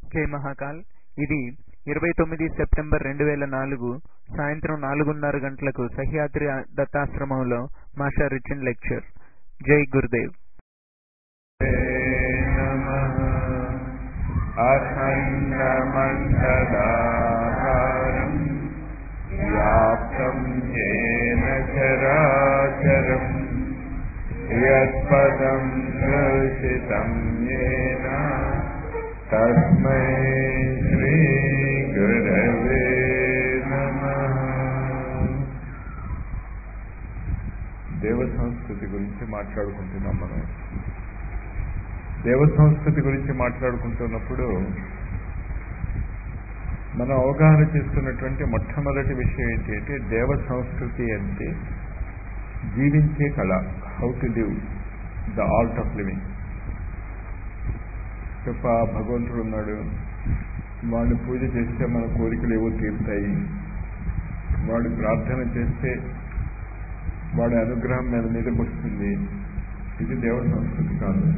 జై మహాకాల్ ఇది ఇరవై తొమ్మిది సెప్టెంబర్ రెండు వేల నాలుగు సాయంత్రం నాలుగున్నర గంటలకు సహ్యాద్రి దత్తాశ్రమంలో మాస్టర్ రిచిన్ లెక్చర్ జై గురుదేవ్ అఖండమండలాకారం వ్యాప్తం ఏన చరాచరం యత్పదం దర్శితం ఏన తస్మై శ్రీ గురవే నమః దేవ సంస్కృతి గురించి మాట్లాడుకుంటున్నాం మనం దేవ సంస్కృతి గురించి మాట్లాడుకుంటున్నప్పుడు మనం అవగాహన చేసుకున్నటువంటి మొట్టమొదటి విషయం ఏంటి అంటే దేవ సంస్కృతి అంటే జీవించే కళ how to live the art of living చెప్ప భగవంతుడు ఉన్నాడు వాడిని పూజ చేస్తే మన కోరికలు ఏవో తీరుతాయి వాడు ప్రార్థన చేస్తే వాడి అనుగ్రహం మన మీదకి వస్తుంది ఇది దేవ సంస్కృతి కాదు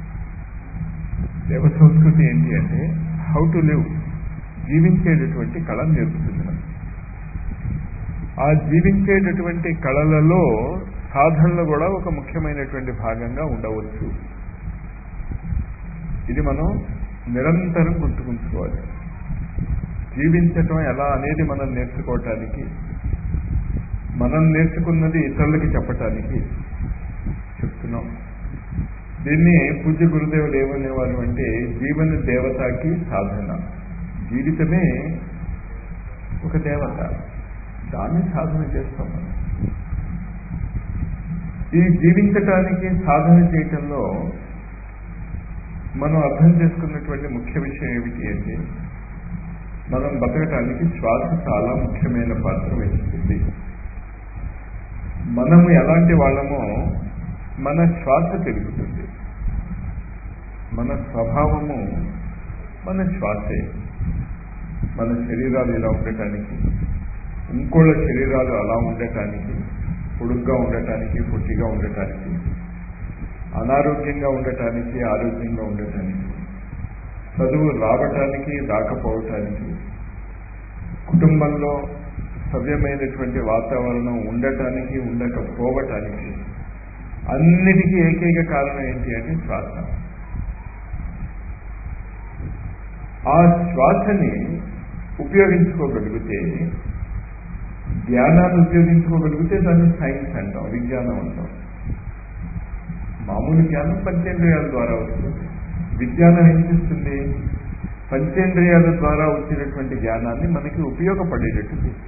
దేవ సంస్కృతి ఏంటి అంటే హౌ టు లివ్ జీవించేటటువంటి కళ నేర్పుతుంది మనకు ఆ జీవించేటటువంటి కళలలో సాధనలు కూడా ఒక ముఖ్యమైనటువంటి భాగంగా ఉండవచ్చు ఇది మనం నిరంతరం గుర్తుకుంచుకోవాలి జీవించటం ఎలా అనేది మనం నేర్చుకోవటానికి మనం నేర్చుకున్నది ఇతరులకి చెప్పటానికి చెప్తున్నాం దీన్ని పూజ్య గురుదేవులు ఏమనేవారు అంటే జీవన దేవతకి సాధన జీవితమే ఒక దేవత దాన్ని సాధన చేస్తాం మనం ఈ జీవించటానికి సాధన చేయటంలో మనం అర్థం చేసుకున్నటువంటి ముఖ్య విషయం ఏమిటి అంటే మనం బతకటానికి శ్వాస చాలా ముఖ్యమైన పాత్ర వహిస్తుంది మనము ఎలాంటి వాళ్ళమో మన శ్వాస పెరుగుతుంది మన స్వభావము మన శ్వాసే మన శరీరాలు ఇలా ఉండటానికి ఇంకోళ్ళ శరీరాలు అలా ఉండటానికి పొడుగ్గా ఉండటానికి పొట్టిగా ఉండటానికి అనారోగ్యంగా ఉండటానికి ఆరోగ్యంగా ఉండటానికి చదువు రావటానికి రాకపోవటానికి కుటుంబంలో సవ్యమైనటువంటి వాతావరణం ఉండటానికి ఉండకపోవటానికి అన్నిటికీ ఏకైక కారణం ఏంటి అంటే శ్వాస ఆ శ్వాసని ఉపయోగించుకోగలిగితే జ్ఞానాన్ని ఉపయోగించుకోగలిగితే దాన్ని సైన్స్ అంటాం విజ్ఞానం అంటాం మామూలు జ్ఞానం పంచేంద్రియాల ద్వారా వస్తుంది విజ్ఞానం ఏం చేస్తుంది పంచేంద్రియాల ద్వారా వచ్చినటువంటి జ్ఞానాన్ని మనకి ఉపయోగపడేటట్టు చేస్తుంది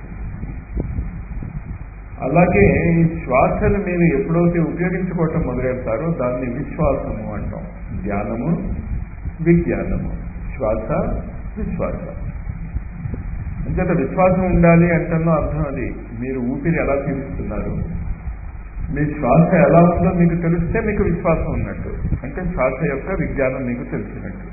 అలాగే ఈ శ్వాసను మీరు ఎప్పుడైతే ఉపయోగించుకోవటం మొదలెడతారో దాన్ని విశ్వాసము అంటాం జ్ఞానము విజ్ఞానము శ్వాస విశ్వాస అంచేత విశ్వాసం ఉండాలి అంటున్న అర్థం అది మీరు ఊపిరి ఎలా పీలుస్తున్నారు మీ శ్వాస ఎలా ఉందో మీకు తెలిస్తే మీకు విశ్వాసం ఉన్నట్టు అంటే శ్వాస యొక్క విజ్ఞానం మీకు తెలిసినట్టు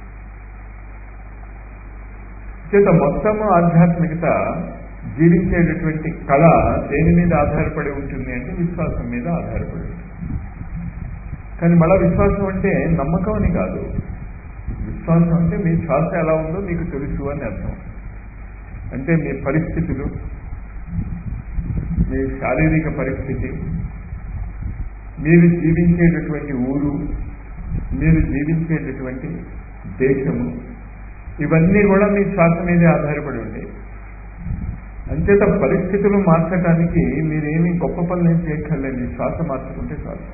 చేత మొత్తము ఆధ్యాత్మికత జీవించేటటువంటి కళ దేని మీద ఆధారపడి ఉంటుంది అంటే విశ్వాసం మీద ఆధారపడి ఉంటుంది కానీ మళ్ళా విశ్వాసం అంటే నమ్మకం అని కాదు విశ్వాసం అంటే మీ శ్వాస ఎలా ఉందో మీకు తెలుసు అని అర్థం అంటే మీ పరిస్థితులు మీ శారీరక పరిస్థితి మీరు జీవించేటటువంటి ఊరు మీరు జీవించేటటువంటి దేశము ఇవన్నీ కూడా మీ శ్వాస మీదే ఆధారపడి ఉంటాయి అంచేత పరిస్థితులు మార్చడానికి మీరేమి గొప్ప పనులు ఏం చేయక్కర్లేదు మీ శ్వాస మార్చుకుంటే చాలు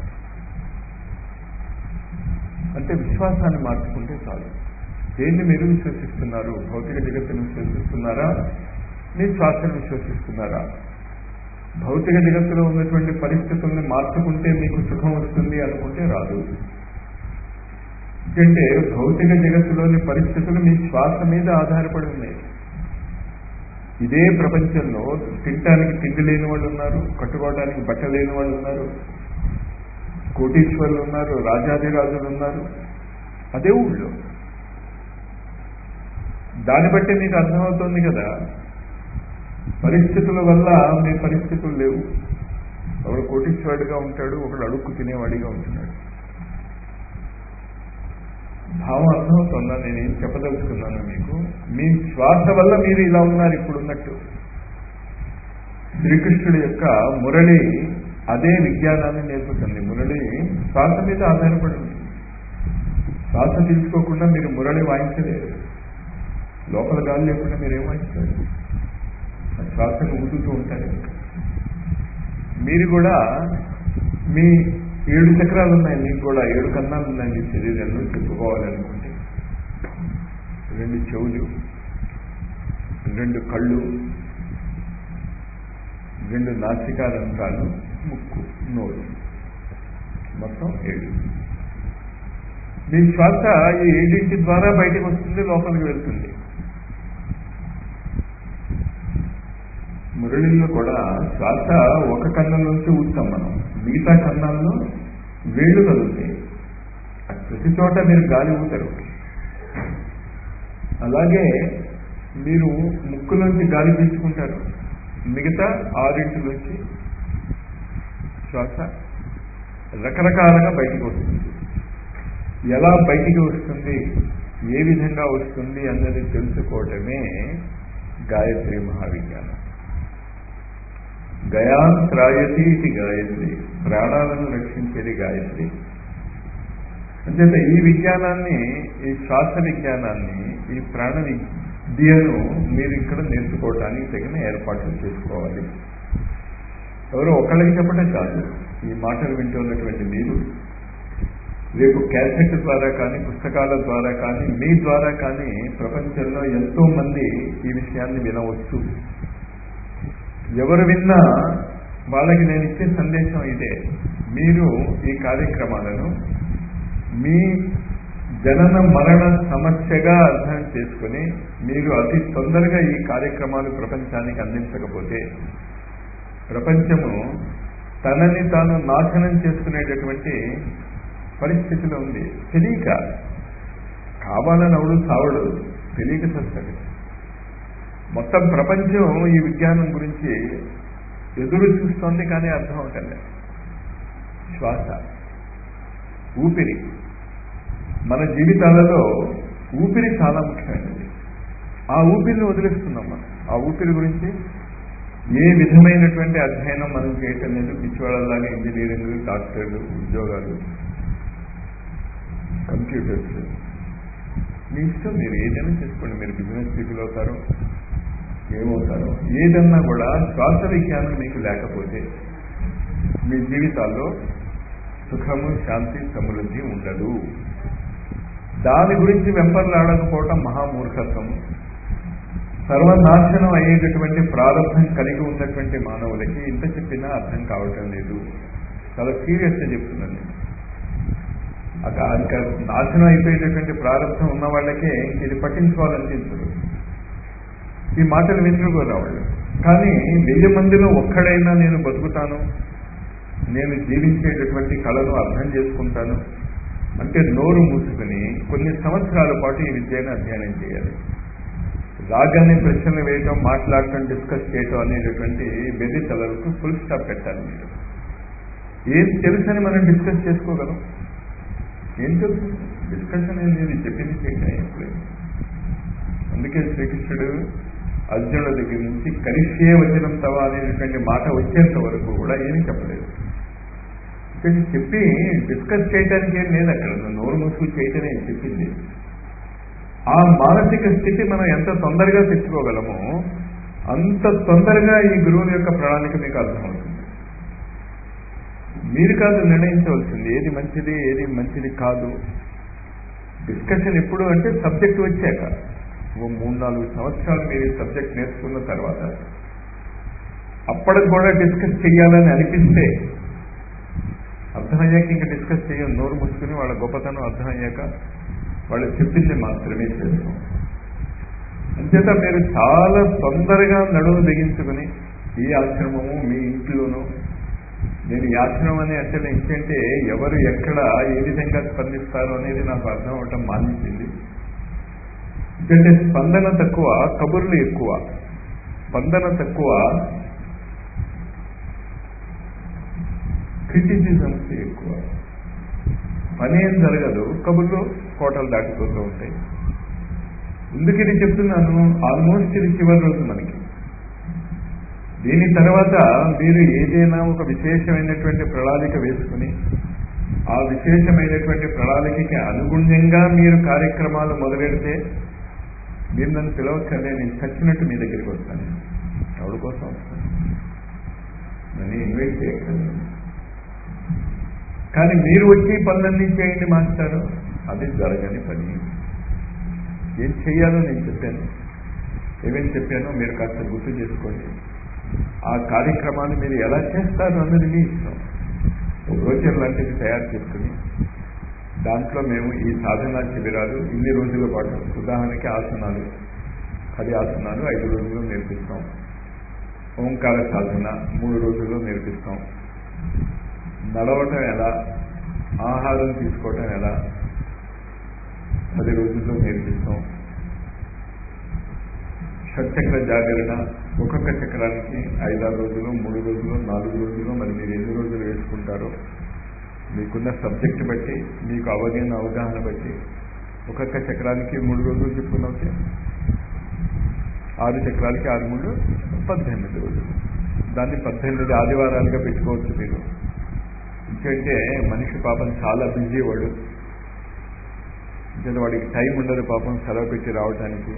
అంటే విశ్వాసాన్ని మార్చుకుంటే చాలు దేన్ని మీరు విశ్వసిస్తున్నారు భౌతిక జగత్తును విశ్వసిస్తున్నారా మీ శ్వాసను విశ్వసిస్తున్నారా భౌతిక జగత్తులో ఉన్నటువంటి పరిస్థితుల్ని మార్చుకుంటే మీకు సుఖం వస్తుంది అనుకుంటే రాదు ఎందుకంటే భౌతిక జగత్తులోని పరిస్థితులు మీ శ్వాస మీద ఆధారపడి ఉన్నాయి ఇదే ప్రపంచంలో తినటానికి తిండి లేని వాళ్ళు ఉన్నారు కట్టుకోవడానికి బట్ట లేని వాళ్ళు ఉన్నారు కోటీశ్వరులు ఉన్నారు రాజాదిరాజులు ఉన్నారు అదే ఊళ్ళో దాన్ని బట్టి మీకు అర్థమవుతోంది కదా పరిస్థితుల వల్ల మీ పరిస్థితులు లేవు ఒకడు కోటీశ్వరుడిగా ఉంటాడు ఒకడు అడుక్కు తినేవాడిగా ఉంటున్నాడు భావం అర్థమవుతుందా నేనేం చెప్పదలుచుకున్నాను మీకు మీ శ్వాస వల్ల మీరు ఇలా ఉన్నారు ఇప్పుడు ఉన్నట్టు శ్రీకృష్ణుడి యొక్క మురళి అదే విజ్ఞానాన్ని నేర్పుతుంది మురళి శ్వాస మీద ఆధారపడి ఉంది శ్వాస తీసుకోకుండా మీరు మురళి వాయించలేరు లోపల గాలి లేకుండా మీరు ఏం వాయిస్తారు ఆ శ్వాసను ఊదుతూ ఉంటారు మీరు కూడా మీ ఏడు చక్రాలు ఉన్నాయి మీకు కూడా ఏడు కన్నాలు ఉన్నాయి మీ శరీరంలో చెప్పుకోవాలనుకుంటే రెండు చెవులు రెండు కళ్ళు రెండు నాసికారంధ్రాలు ముక్కు నోరు మొత్తం ఏడు మీ శ్వాస ఈ ఏడింటి ద్వారా బయటకు వస్తుంది లోపలికి వెళ్తుంది మురళిలో కూడా శ్వాస ఒక కన్నం నుంచి ఊస్తాం మనం మిగతా కన్నాల్లో వేళ్ళు కదులుతాయి ప్రతి చోట మీరు గాలి ఊతారు అలాగే మీరు ముక్కులోంచి గాలి పీల్చుకుంటారు మిగతా ఆరింటి నుంచి శ్వాస రకరకాలుగా బయటికి వస్తుంది ఎలా బయటికి వస్తుంది ఏ విధంగా వస్తుంది అన్నది తెలుసుకోవటమే గాయత్రి మహావిజ్ఞానం గయాన్ త్రాయతి ఇది గాయత్రి ప్రాణాలను రక్షించేది గాయత్రి అంచేత ఈ విజ్ఞానాన్ని ఈ శ్వాస విజ్ఞానాన్ని ఈ ప్రాణ విద్యను మీరు ఇక్కడ నేర్చుకోవడానికి తగిన ఏర్పాట్లు చేసుకోవాలి ఎవరో ఒకళ్ళకి చెప్పడం కాదు ఈ మాటలు వింటున్నటువంటి మీరు రేపు క్యాసెట్ ద్వారా కానీ పుస్తకాల ద్వారా కానీ మీ ద్వారా కానీ ప్రపంచంలో ఎంతో మంది ఈ విషయాన్ని వినవచ్చు ఎవరు విన్నా వాళ్ళకి నేను ఇచ్చే సందేశం ఇదే మీరు ఈ కార్యక్రమాలను మీ జనన మరణ సమస్యగా అర్థం చేసుకుని మీరు అతి తొందరగా ఈ కార్యక్రమాలు ప్రపంచానికి అందించకపోతే ప్రపంచము తనని తాను నాశనం చేసుకునేటటువంటి పరిస్థితిలో ఉంది తెలియక కావాలని అవడు సావడు తెలియక చస్తాడు మొత్తం ప్రపంచం ఈ విజ్ఞానం గురించి ఎదురు చూస్తోంది కానీ అర్థం అవటం శ్వాస ఊపిరి మన జీవితాలలో ఊపిరి చాలా ముఖ్యమైనది ఆ ఊపిరిని వదిలేస్తున్నాం మనం ఆ ఊపిరి గురించి ఏ విధమైనటువంటి అధ్యయనం మనం చేయటం లేదు పిచ్చివాళ్ళలాగా ఇంజనీరింగ్ డాక్టర్లు ఉద్యోగాలు కంప్యూటర్స్ మీ ఇష్టం మీరు ఏదైనా చేసుకోండి మీరు బిజినెస్ పీపుల్ అవుతారో ఏమవుతారో ఏదన్నా కూడా శ్వాస విజ్ఞానం మీకు లేకపోతే మీ జీవితాల్లో సుఖము శాంతి సమృద్ధి ఉండదు దాని గురించి వెంపర్లాడకపోవటం మహామూర్ఖత్వము సర్వనాశనం అయ్యేటటువంటి ప్రారంభం కలిగి ఉన్నటువంటి మానవులకి ఇంత చెప్పినా అర్థం కావటం లేదు చాలా సీరియస్గా చెప్తున్నాను నేను ఇంకా నాశనం అయిపోయేటటువంటి ప్రారంభం ఉన్న వాళ్ళకే ఇది పట్టించుకోవాలనిపించదు ఈ మాటలు వినుకోరు వాళ్ళు కానీ వెయ్యి మందిలో ఒక్కడైనా నేను బతుకుతాను నేను జీవించేటటువంటి కళను అర్థం చేసుకుంటాను అంటే నోరు మూసుకుని కొన్ని సంవత్సరాల పాటు ఈ విద్యను అధ్యయనం చేయాలి రాగానే ప్రశ్నలు వేయటం మాట్లాడటం డిస్కస్ చేయటం అనేటటువంటి వెర్రి తలలకు ఫుల్ స్టాప్ పెట్టాలి మీరు ఏం తెలుసని మనం డిస్కస్ చేసుకోగలం ఏం తెలుసు డిస్కషన్ ఏం లేదు చెప్పింది చేయటం ఎప్పుడైనా అందుకే శ్రీకృష్ణుడు అర్జునుడి దగ్గర నుంచి కరిష్యే వచనం తవ అనేటువంటి మాట వచ్చేంత వరకు కూడా ఏమీ చెప్పలేదు ఇక్కడ చెప్పి డిస్కస్ చేయడానికి ఏం లేదు అక్కడ నోరు మూసుకు చేయటమే చెప్పింది ఆ మానసిక స్థితి మనం ఎంత తొందరగా తెచ్చుకోగలమో అంత తొందరగా ఈ గురువుల యొక్క ప్రణాళిక మీకు అర్థమవుతుంది మీరు కాదు నిర్ణయించవలసింది ఏది మంచిది ఏది మంచిది కాదు డిస్కషన్ ఎప్పుడు అంటే సబ్జెక్ట్ వచ్చాక ఓ మూడు నాలుగు సంవత్సరాలు మీరు ఈ సబ్జెక్ట్ నేర్చుకున్న తర్వాత అప్పటికి కూడా డిస్కస్ చేయాలని అనిపిస్తే అర్థమయ్యాక ఇంకా డిస్కస్ చేయం నోరు మూసుకుని వాళ్ళ గొప్పతనం అర్థమయ్యాక వాళ్ళు చెప్పింది మాత్రమే చేస్తాం అంచేత మీరు చాలా తొందరగా నడువు బిగించుకుని ఈ ఆశ్రమము మీ ఇంట్లోనూ నేను ఈ ఆశ్రమం అనే అంటే ఏంటంటే ఎవరు ఎక్కడ ఏ విధంగా స్పందిస్తారు అనేది నాకు అర్థం అవటం మానించింది ఎందుకంటే స్పందన తక్కువ కబుర్లు ఎక్కువ స్పందన తక్కువ క్రిటిసిజమ్స్ ఎక్కువ పని ఏం జరగదు కబుర్లో కోటలు దాటిపోతూ ఉంటాయి ఎందుకు ఇది చెప్తున్నాను ఆల్మోస్ట్ ఇది చివరి రోజు మనకి దీని తర్వాత మీరు ఏదైనా ఒక విశేషమైనటువంటి ప్రణాళిక వేసుకుని ఆ విశేషమైనటువంటి ప్రణాళికకి అనుగుణ్యంగా మీరు కార్యక్రమాలు మొదలెడితే మీరు నన్ను పిలవక్కర్లే నేను చచ్చినట్టు మీ దగ్గరికి వస్తాను ఎవరి కోసం వస్తాను నన్ను ఇన్వైట్ చేయక్కర్లేదు కానీ మీరు వచ్చి పనులన్నీ చేయండి మాస్టారు అది జరగని పని ఏం చెయ్యాలో నేను చెప్పాను ఏమేం చెప్పానో మీరు కాస్త గుర్తు చేసుకోండి ఆ కార్యక్రమాన్ని మీరు ఎలా చేస్తారు అన్నది మీ ఇష్టం బ్రోచర్ లాంటిది తయారు చేసుకుని దాంట్లో మేము ఈ సాధనా శిబిరాలు ఇన్ని రోజుల పాటు ఉదాహరణకి ఆసనాలు పది ఆసనాలు ఐదు రోజుల్లో నేర్పిస్తాం ఓంకార సాధన మూడు రోజుల్లో నేర్పిస్తాం నడవటం ఎలా ఆహారం తీసుకోవటం ఎలా పది రోజుల్లో నేర్పిస్తాం షట్చక్ర జాగరణ ఒక్కొక్క చక్రానికి ఐదారు రోజులు మూడు రోజులు నాలుగు రోజులు మరి మీరు ఎన్ని రోజులు వేసుకుంటారో మీకున్న సబ్జెక్ట్ బట్టి మీకు అవగాహన అవగాహన బట్టి ఒక్కొక్క చక్రానికి మూడు రోజులు చెప్పుకున్నట్టే ఆరు చక్రాలకి ఆరు మూడు పద్దెనిమిది రోజులు దాన్ని పద్దెనిమిది ఆదివారాలుగా పెట్టుకోవచ్చు మీరు ఎందుకంటే మనిషి పాపం చాలా బిజీ వాడు అంటే వాడికి టైం ఉండదు పాపం సెలవు పెట్టి రావడానికి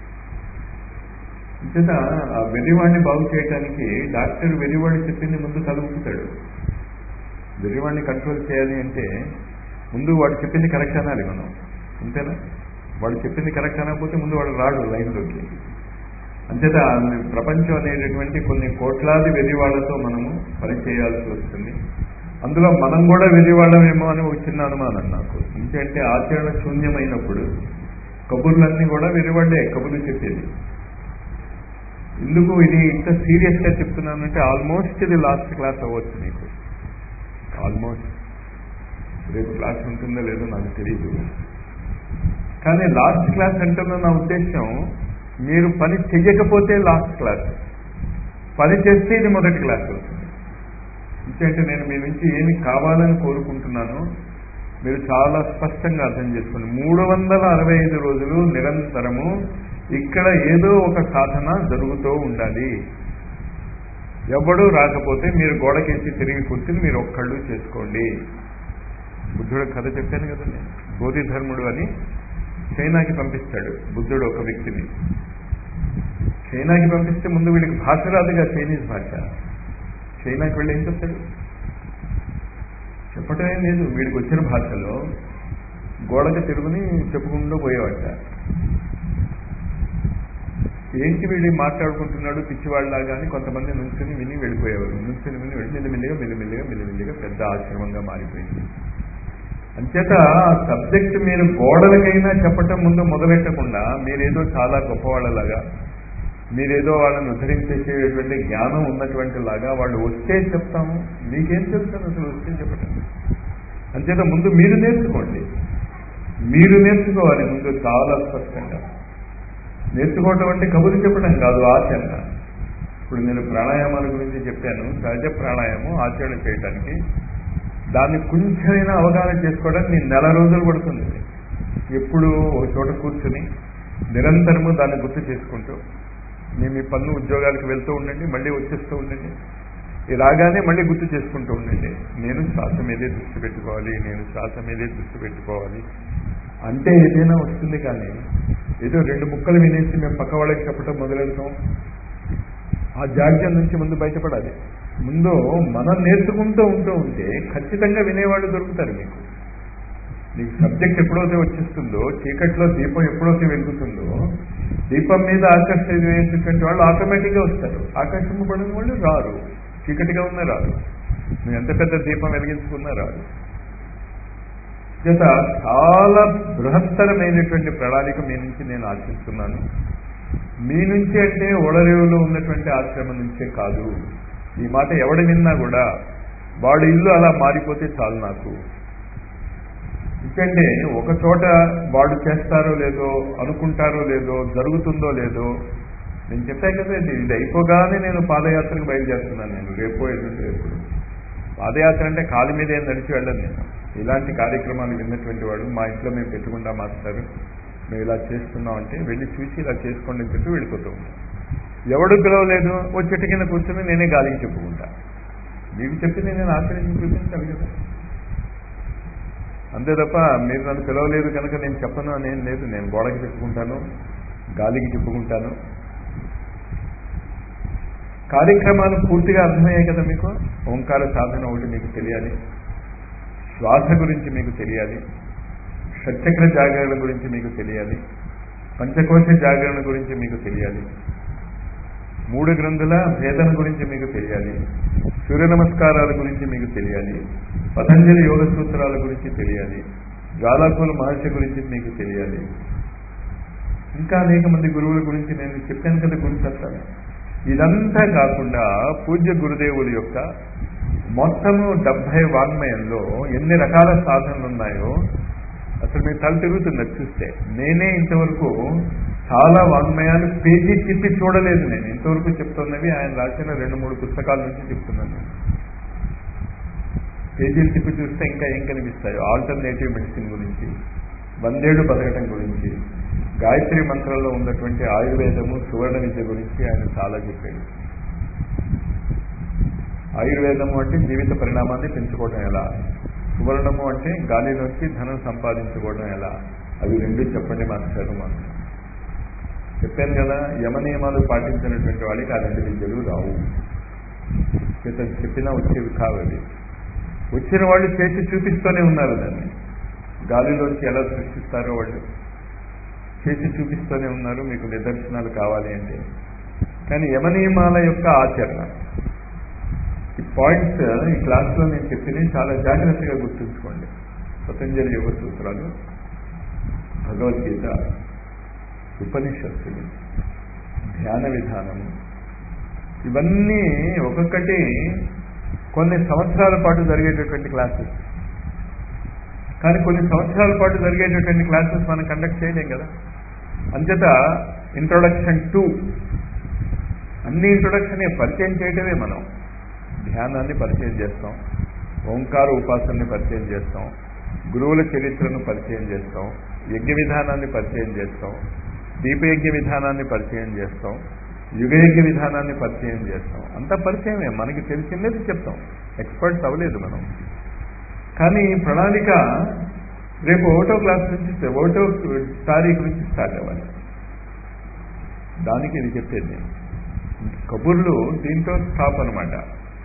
అంచేత ఆ వెర్రివాడిని బాగు చేయడానికి డాక్టర్ వెర్రివాడు చెప్పింది ముందు కలుపుతాడు వెర్రివాడిని కంట్రోల్ చేయాలి అంటే ముందు వాడు చెప్పింది కరెక్ట్ అనాలి మనం అంతేనా వాడు చెప్పింది కరెక్ట్ అనకపోతే ముందు వాడు రాడు లైన్లోకి అంచేత ప్రపంచం అనేటటువంటి కొన్ని కోట్లాది వెర్రివాళ్లతో మనము పనిచేయాల్సి వస్తుంది అందులో మనం కూడా వెర్రివాళ్ళమేమో అని ఒక చిన్న అనుమానం నాకు ఎందుకంటే ఆచరణ శూన్యమైనప్పుడు కబుర్లన్నీ కూడా వెర్రివాళ్లే కబుర్లు చెప్పేది ఎందుకు ఇది ఇంత సీరియస్ గా చెప్తున్నానంటే ఆల్మోస్ట్ ఇది లాస్ట్ క్లాస్ అవ్వచ్చు మీకు ఆల్మోస్ట్ రేపు క్లాస్ ఉంటుందో లేదో నాకు తెలియదు కానీ లాస్ట్ క్లాస్ అంటున్న నా ఉద్దేశం మీరు పని చెయ్యకపోతే లాస్ట్ క్లాస్ పని చేస్తే ఇది మొదటి క్లాస్ అవుతుంది ఎందుకంటే నేను మీ నుంచి ఏమి కావాలని కోరుకుంటున్నాను మీరు చాలా స్పష్టంగా అర్థం చేసుకోండి మూడు వందల అరవై ఐదు రోజులు నిరంతరము ఇక్కడ ఏదో ఒక సాధన జరుగుతూ ఉండాలి ఎవడూ రాకపోతే మీరు గోడకేసి తిరిగి కూర్చుని మీరు ఒక్కళ్ళు చేసుకోండి బుద్ధుడు కథ చెప్పాను కదా నేను బోధి ధర్ముడు అని చైనాకి పంపిస్తాడు బుద్ధుడు ఒక వ్యక్తిని చైనాకి పంపిస్తే ముందు వీడికి భాష రాదుగా చైనీస్ భాష చైనాకి వెళ్ళి ఏం చెప్తాడు చెప్పటమే లేదు వీడికి వచ్చిన భాషలో గోడకు తిరుగుని చెప్పుకుంటూ పోయేవాట ఏంటి వీడి మాట్లాడుకుంటున్నాడు పిచ్చివాళ్ళలాగా అని కొంతమంది నుంచుని విని వెళ్ళిపోయేవారు నుంచుని విని వెళ్ళి మెల్లిమెల్లిగా మెల్లిమెల్లిగా మెల్లిమెల్లిగా పెద్ద ఆశ్రమంగా మారిపోయింది అంచేత సబ్జెక్ట్ మీరు గోడలకైనా చెప్పటం ముందు మొదలెట్టకుండా మీరేదో చాలా గొప్పవాళ్ళలాగా మీరేదో వాళ్ళని ఉద్ధరించేసేటువంటి జ్ఞానం ఉన్నటువంటి లాగా వాళ్ళు వస్తే చెప్తాము మీకేం చెప్తాను అసలు వస్తే చెప్పటం అంచేత ముందు మీరు నేర్చుకోండి మీరు నేర్చుకోవాలి ముందు చాలా స్పష్టంగా నేర్చుకోవటం అంటే కబుర్లు చెప్పడం కాదు ఆచరణ ఇప్పుడు నేను ప్రాణాయామాల గురించి చెప్పాను సహజ ప్రాణాయామం ఆచరణ చేయడానికి దాన్ని కొంచెమైనా అవగాహన చేసుకోవడానికి నేను నెల రోజులు పడుతుంది ఎప్పుడు ఒక చోట కూర్చుని నిరంతరము దాన్ని గుర్తు చేసుకుంటూ మేము ఈ పన్ను ఉద్యోగాలకు వెళ్తూ ఉండండి మళ్ళీ వచ్చేస్తూ ఉండండి ఈ రాగానే మళ్ళీ గుర్తు చేసుకుంటూ ఉండండి నేను శ్వాస మీదే దృష్టి పెట్టుకోవాలి నేను శ్వాస మీదే దృష్టి పెట్టుకోవాలి అంటే ఏదైనా వస్తుంది కానీ ఏదో రెండు ముక్కలు వినేసి మేము పక్క వాళ్ళకి చెప్పడం మొదలెడతాం ఆ జాడ్యం నుంచి ముందు బయటపడాలి ముందు మనం నేర్చుకుంటూ ఉంటూ ఉంటే ఖచ్చితంగా వినేవాళ్ళు దొరుకుతారు మీకు మీకు సబ్జెక్ట్ ఎప్పుడైతే వచ్చేస్తుందో చీకట్లో దీపం ఎప్పుడైతే వెలుగుతుందో దీపం మీద ఆకర్షించేటువంటి వాళ్ళు ఆటోమేటిక్గా వస్తారు ఆకర్షింపబడిన వాళ్ళు రారు చీకటిగా ఉన్న రారు నువ్వు ఎంత పెద్ద దీపం వెలిగించుకున్నా రారు చేత చాలా బృహత్తరమైనటువంటి ప్రణాళిక మీ నుంచి నేను ఆశిస్తున్నాను మీ నుంచి అంటే ఓడరేవులో ఉన్నటువంటి ఆశ్రమం నుంచే కాదు ఈ మాట ఎవడు విన్నా కూడా వాడి ఇల్లు అలా మారిపోతే చాలు నాకు ఎందుకంటే ఒక చోట వాడు చేస్తారో లేదో అనుకుంటారో లేదో జరుగుతుందో లేదో నేను చెప్పాను కదా ఇది ఇది అయిపోగానే నేను పాదయాత్రకు బయలుదేరుతున్నాను నేను రేపో ఎల్లుండి ఎప్పుడు పాదయాత్ర అంటే కాలు మీద ఏం నడిచి వెళ్ళను నేను ఇలాంటి కార్యక్రమాలు విన్నటువంటి వాడు మా ఇంట్లో మేము పెట్టుకుంటా మాస్టారు మేము ఇలా చేస్తున్నాం అంటే వెళ్ళి చూసి ఇలా చేసుకోండి అని చెప్పి వెళ్ళిపోతూ ఉంటాం ఎవడు పిలవలేదు ఓ చెట్టు కింద కూర్చొని నేనే గాలికి చెప్పుకుంటా మీకు చెప్పింది నేను ఆచరించి చూపించాలి కదా అంతే తప్ప మీరు నన్ను పిలవలేదు కనుక నేను చెప్పను అని ఏం లేదు నేను గోడకి చెప్పుకుంటాను గాలికి చెప్పుకుంటాను కార్యక్రమాలు పూర్తిగా అర్థమయ్యాయి కదా మీకు ఓంకార సాధన ఒకటి మీకు తెలియాలి శ్వాస గురించి మీకు తెలియాలి షట్చక్ర జాగరణ గురించి మీకు తెలియాలి పంచకోశ జాగరణ గురించి మీకు తెలియాలి మూడు గ్రంథుల భేదన గురించి మీకు తెలియాలి సూర్య నమస్కారాల గురించి మీకు తెలియాలి పతంజలి యోగ సూత్రాల గురించి తెలియాలి జ్వాలాకుల మహర్షి గురించి మీకు తెలియాలి ఇంకా అనేక మంది గురువుల గురించి నేను చెప్పాను కదా గురు సత్తాలు ఇదంతా కాకుండా పూజ్య గురుదేవుల యొక్క మొత్తము డెబ్బై వాంగ్మయంలో ఎన్ని రకాల సాధనలు ఉన్నాయో అసలు మీరు తల తిరుగుతుంది చూస్తే నేనే ఇంతవరకు చాలా వాంగ్మయాలు పేజీ తిప్పి చూడలేదు నేను ఇంతవరకు చెప్తున్నవి ఆయన రాసిన రెండు మూడు పుస్తకాల నుంచి చెప్తున్నాను పేజీలు తిప్పి చూస్తే ఇంకా ఏం కనిపిస్తాయో ఆల్టర్నేటివ్ మెడిసిన్ గురించి వందేళ్లు బతకటం గురించి గాయత్రి మంత్రంలో ఉన్నటువంటి ఆయుర్వేదము సువర్ణ విద్య గురించి ఆయన చాలా చెప్పాడు ఆయుర్వేదము అంటే జీవిత పరిణామాన్ని పెంచుకోవడం ఎలా సువర్ణము అంటే గాలిలోంచి ధనం సంపాదించుకోవడం ఎలా అవి రెండు చెప్పండి మాస్టారు మాకు చెప్పాను కదా యమ నియమాలు పాటించినటువంటి వాళ్ళకి ఆ రెండు విద్యలు రావు చేత చెప్పినా వచ్చేవి కావాలి వచ్చిన వాళ్ళు చేసి చూపిస్తూనే ఉన్నారు దాన్ని గాలిలోంచి ఎలా సృష్టిస్తారో వాళ్ళు చేసి చూపిస్తూనే ఉన్నారు మీకు నిదర్శనాలు కావాలి అంటే కానీ యమ నియమాల యొక్క ఆచరణ ఈ పాయింట్స్ ఈ క్లాస్లో నేను చెప్పినవి చాలా జాగ్రత్తగా గుర్తుంచుకోండి పతంజలి యోగ సూత్రాలు భగవద్గీత ఉపనిషత్తులు ధ్యాన విధానము ఇవన్నీ ఒక్కొక్కటి కొన్ని సంవత్సరాల పాటు జరిగేటటువంటి క్లాసెస్ కానీ కొన్ని సంవత్సరాల పాటు జరిగేటటువంటి క్లాసెస్ మనం కండక్ట్ చేయలేం కదా అంచేత ఇంట్రొడక్షన్ టు అన్ని ఇంట్రొడక్షన్ పరిచయం చేయటమే మనం ధ్యానాన్ని పరిచయం చేస్తాం ఓంకార ఉపాసనని పరిచయం చేస్తాం గురువుల చరిత్రను పరిచయం చేస్తాం యజ్ఞ విధానాన్ని పరిచయం చేస్తాం దీపయజ్ఞ విధానాన్ని పరిచయం చేస్తాం యుగయజ్ఞ విధానాన్ని పరిచయం చేస్తాం అంతా పరిచయమే మనకి తెలిసిందేది చెప్తాం ఎక్స్పర్ట్స్ అవ్వలేదు మనం కానీ ప్రణాళిక రేపు ఒకటో క్లాస్ నుంచి ఒకటో తారీఖు నుంచి స్టార్ట్ అవ్వాలి దానికి ఇది చెప్పేది నేను కబుర్లు దీంతో స్టాప్ అనమాట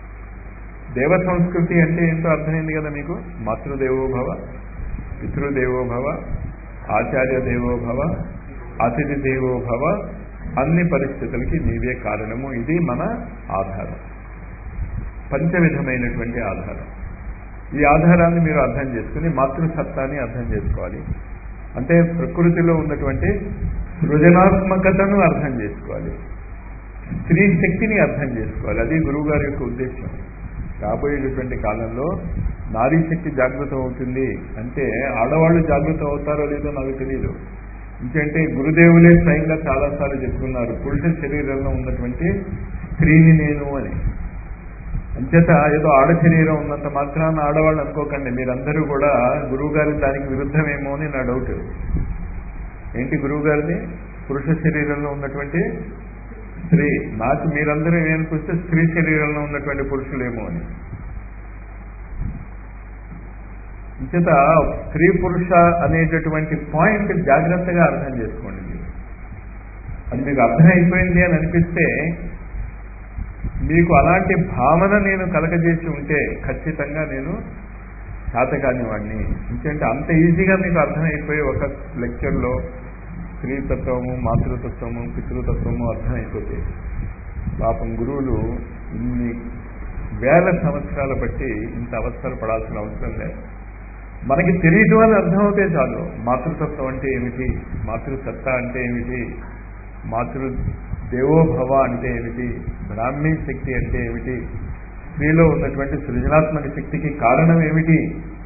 దేవ సంస్కృతి అంటే ఏంటో అర్థమైంది కదా మీకు మాతృదేవోభవ పితృదేవోభవ ఆచార్య దేవోభవ అతిథి దేవోభవ అన్ని పరిస్థితులకి నీవే కారణము ఇది మన ఆధారం పంచవిధమైనటువంటి ఆధారం ఈ ఆధారాన్ని మీరు అర్థం చేసుకుని మాతృసత్తాన్ని అర్థం చేసుకోవాలి అంటే ప్రకృతిలో ఉన్నటువంటి సృజనాత్మకతను అర్థం చేసుకోవాలి స్త్రీ శక్తిని అర్థం చేసుకోవాలి అది గురువు గారి యొక్క ఉద్దేశం రాబోయేటటువంటి కాలంలో నారీ శక్తి జాగృతం అవుతుంది అంటే ఆడవాళ్ళు జాగృతం అవుతారో లేదో నాకు తెలియదు ఎందుకంటే గురుదేవులే స్వయంగా చాలాసార్లు చెప్పుకున్నారు పురుష శరీరంలో ఉన్నటువంటి స్త్రీని నేను అని అంచేత ఏదో ఆడ శరీరం ఉన్నంత మాత్రాన ఆడవాళ్ళు అనుకోకండి మీరందరూ కూడా గురువు గారి దానికి విరుద్ధమేమో అని నా డౌట్ ఏంటి గురువు గారిని పురుష శరీరంలో ఉన్నటువంటి స్త్రీ నాకు మీరందరూ ఏమనుకుంటే స్త్రీ శరీరంలో ఉన్నటువంటి పురుషులేమో అని ఇంచేత స్త్రీ పురుష అనేటటువంటి పాయింట్ జాగ్రత్తగా అర్థం చేసుకోండి మీరు అది మీకు అర్థమైపోయింది అని అనిపిస్తే మీకు అలాంటి భావన నేను కలగజేసి ఉంటే ఖచ్చితంగా నేను శాతకాని వాడిని ఎందుకంటే అంత ఈజీగా మీకు అర్థమైపోయి ఒక లెక్చర్లో స్త్రీతత్వము మాతృతత్వము పితృతత్వము అర్థమైపోతాయి పాపం గురువులు ఇన్ని వేల సంవత్సరాల బట్టి ఇంత అవసరం పడాల్సిన అవసరం లేదు మనకి తెలియదు అని అర్థమవుతే చాలు మాతృతత్వం అంటే ఏమిటి మాతృసత్తా అంటే ఏమిటి మాతృ దేవోభవ అంటే ఏమిటి బ్రాహ్మీ శక్తి అంటే ఏమిటి స్త్రీలో ఉన్నటువంటి సృజనాత్మక శక్తికి కారణం ఏమిటి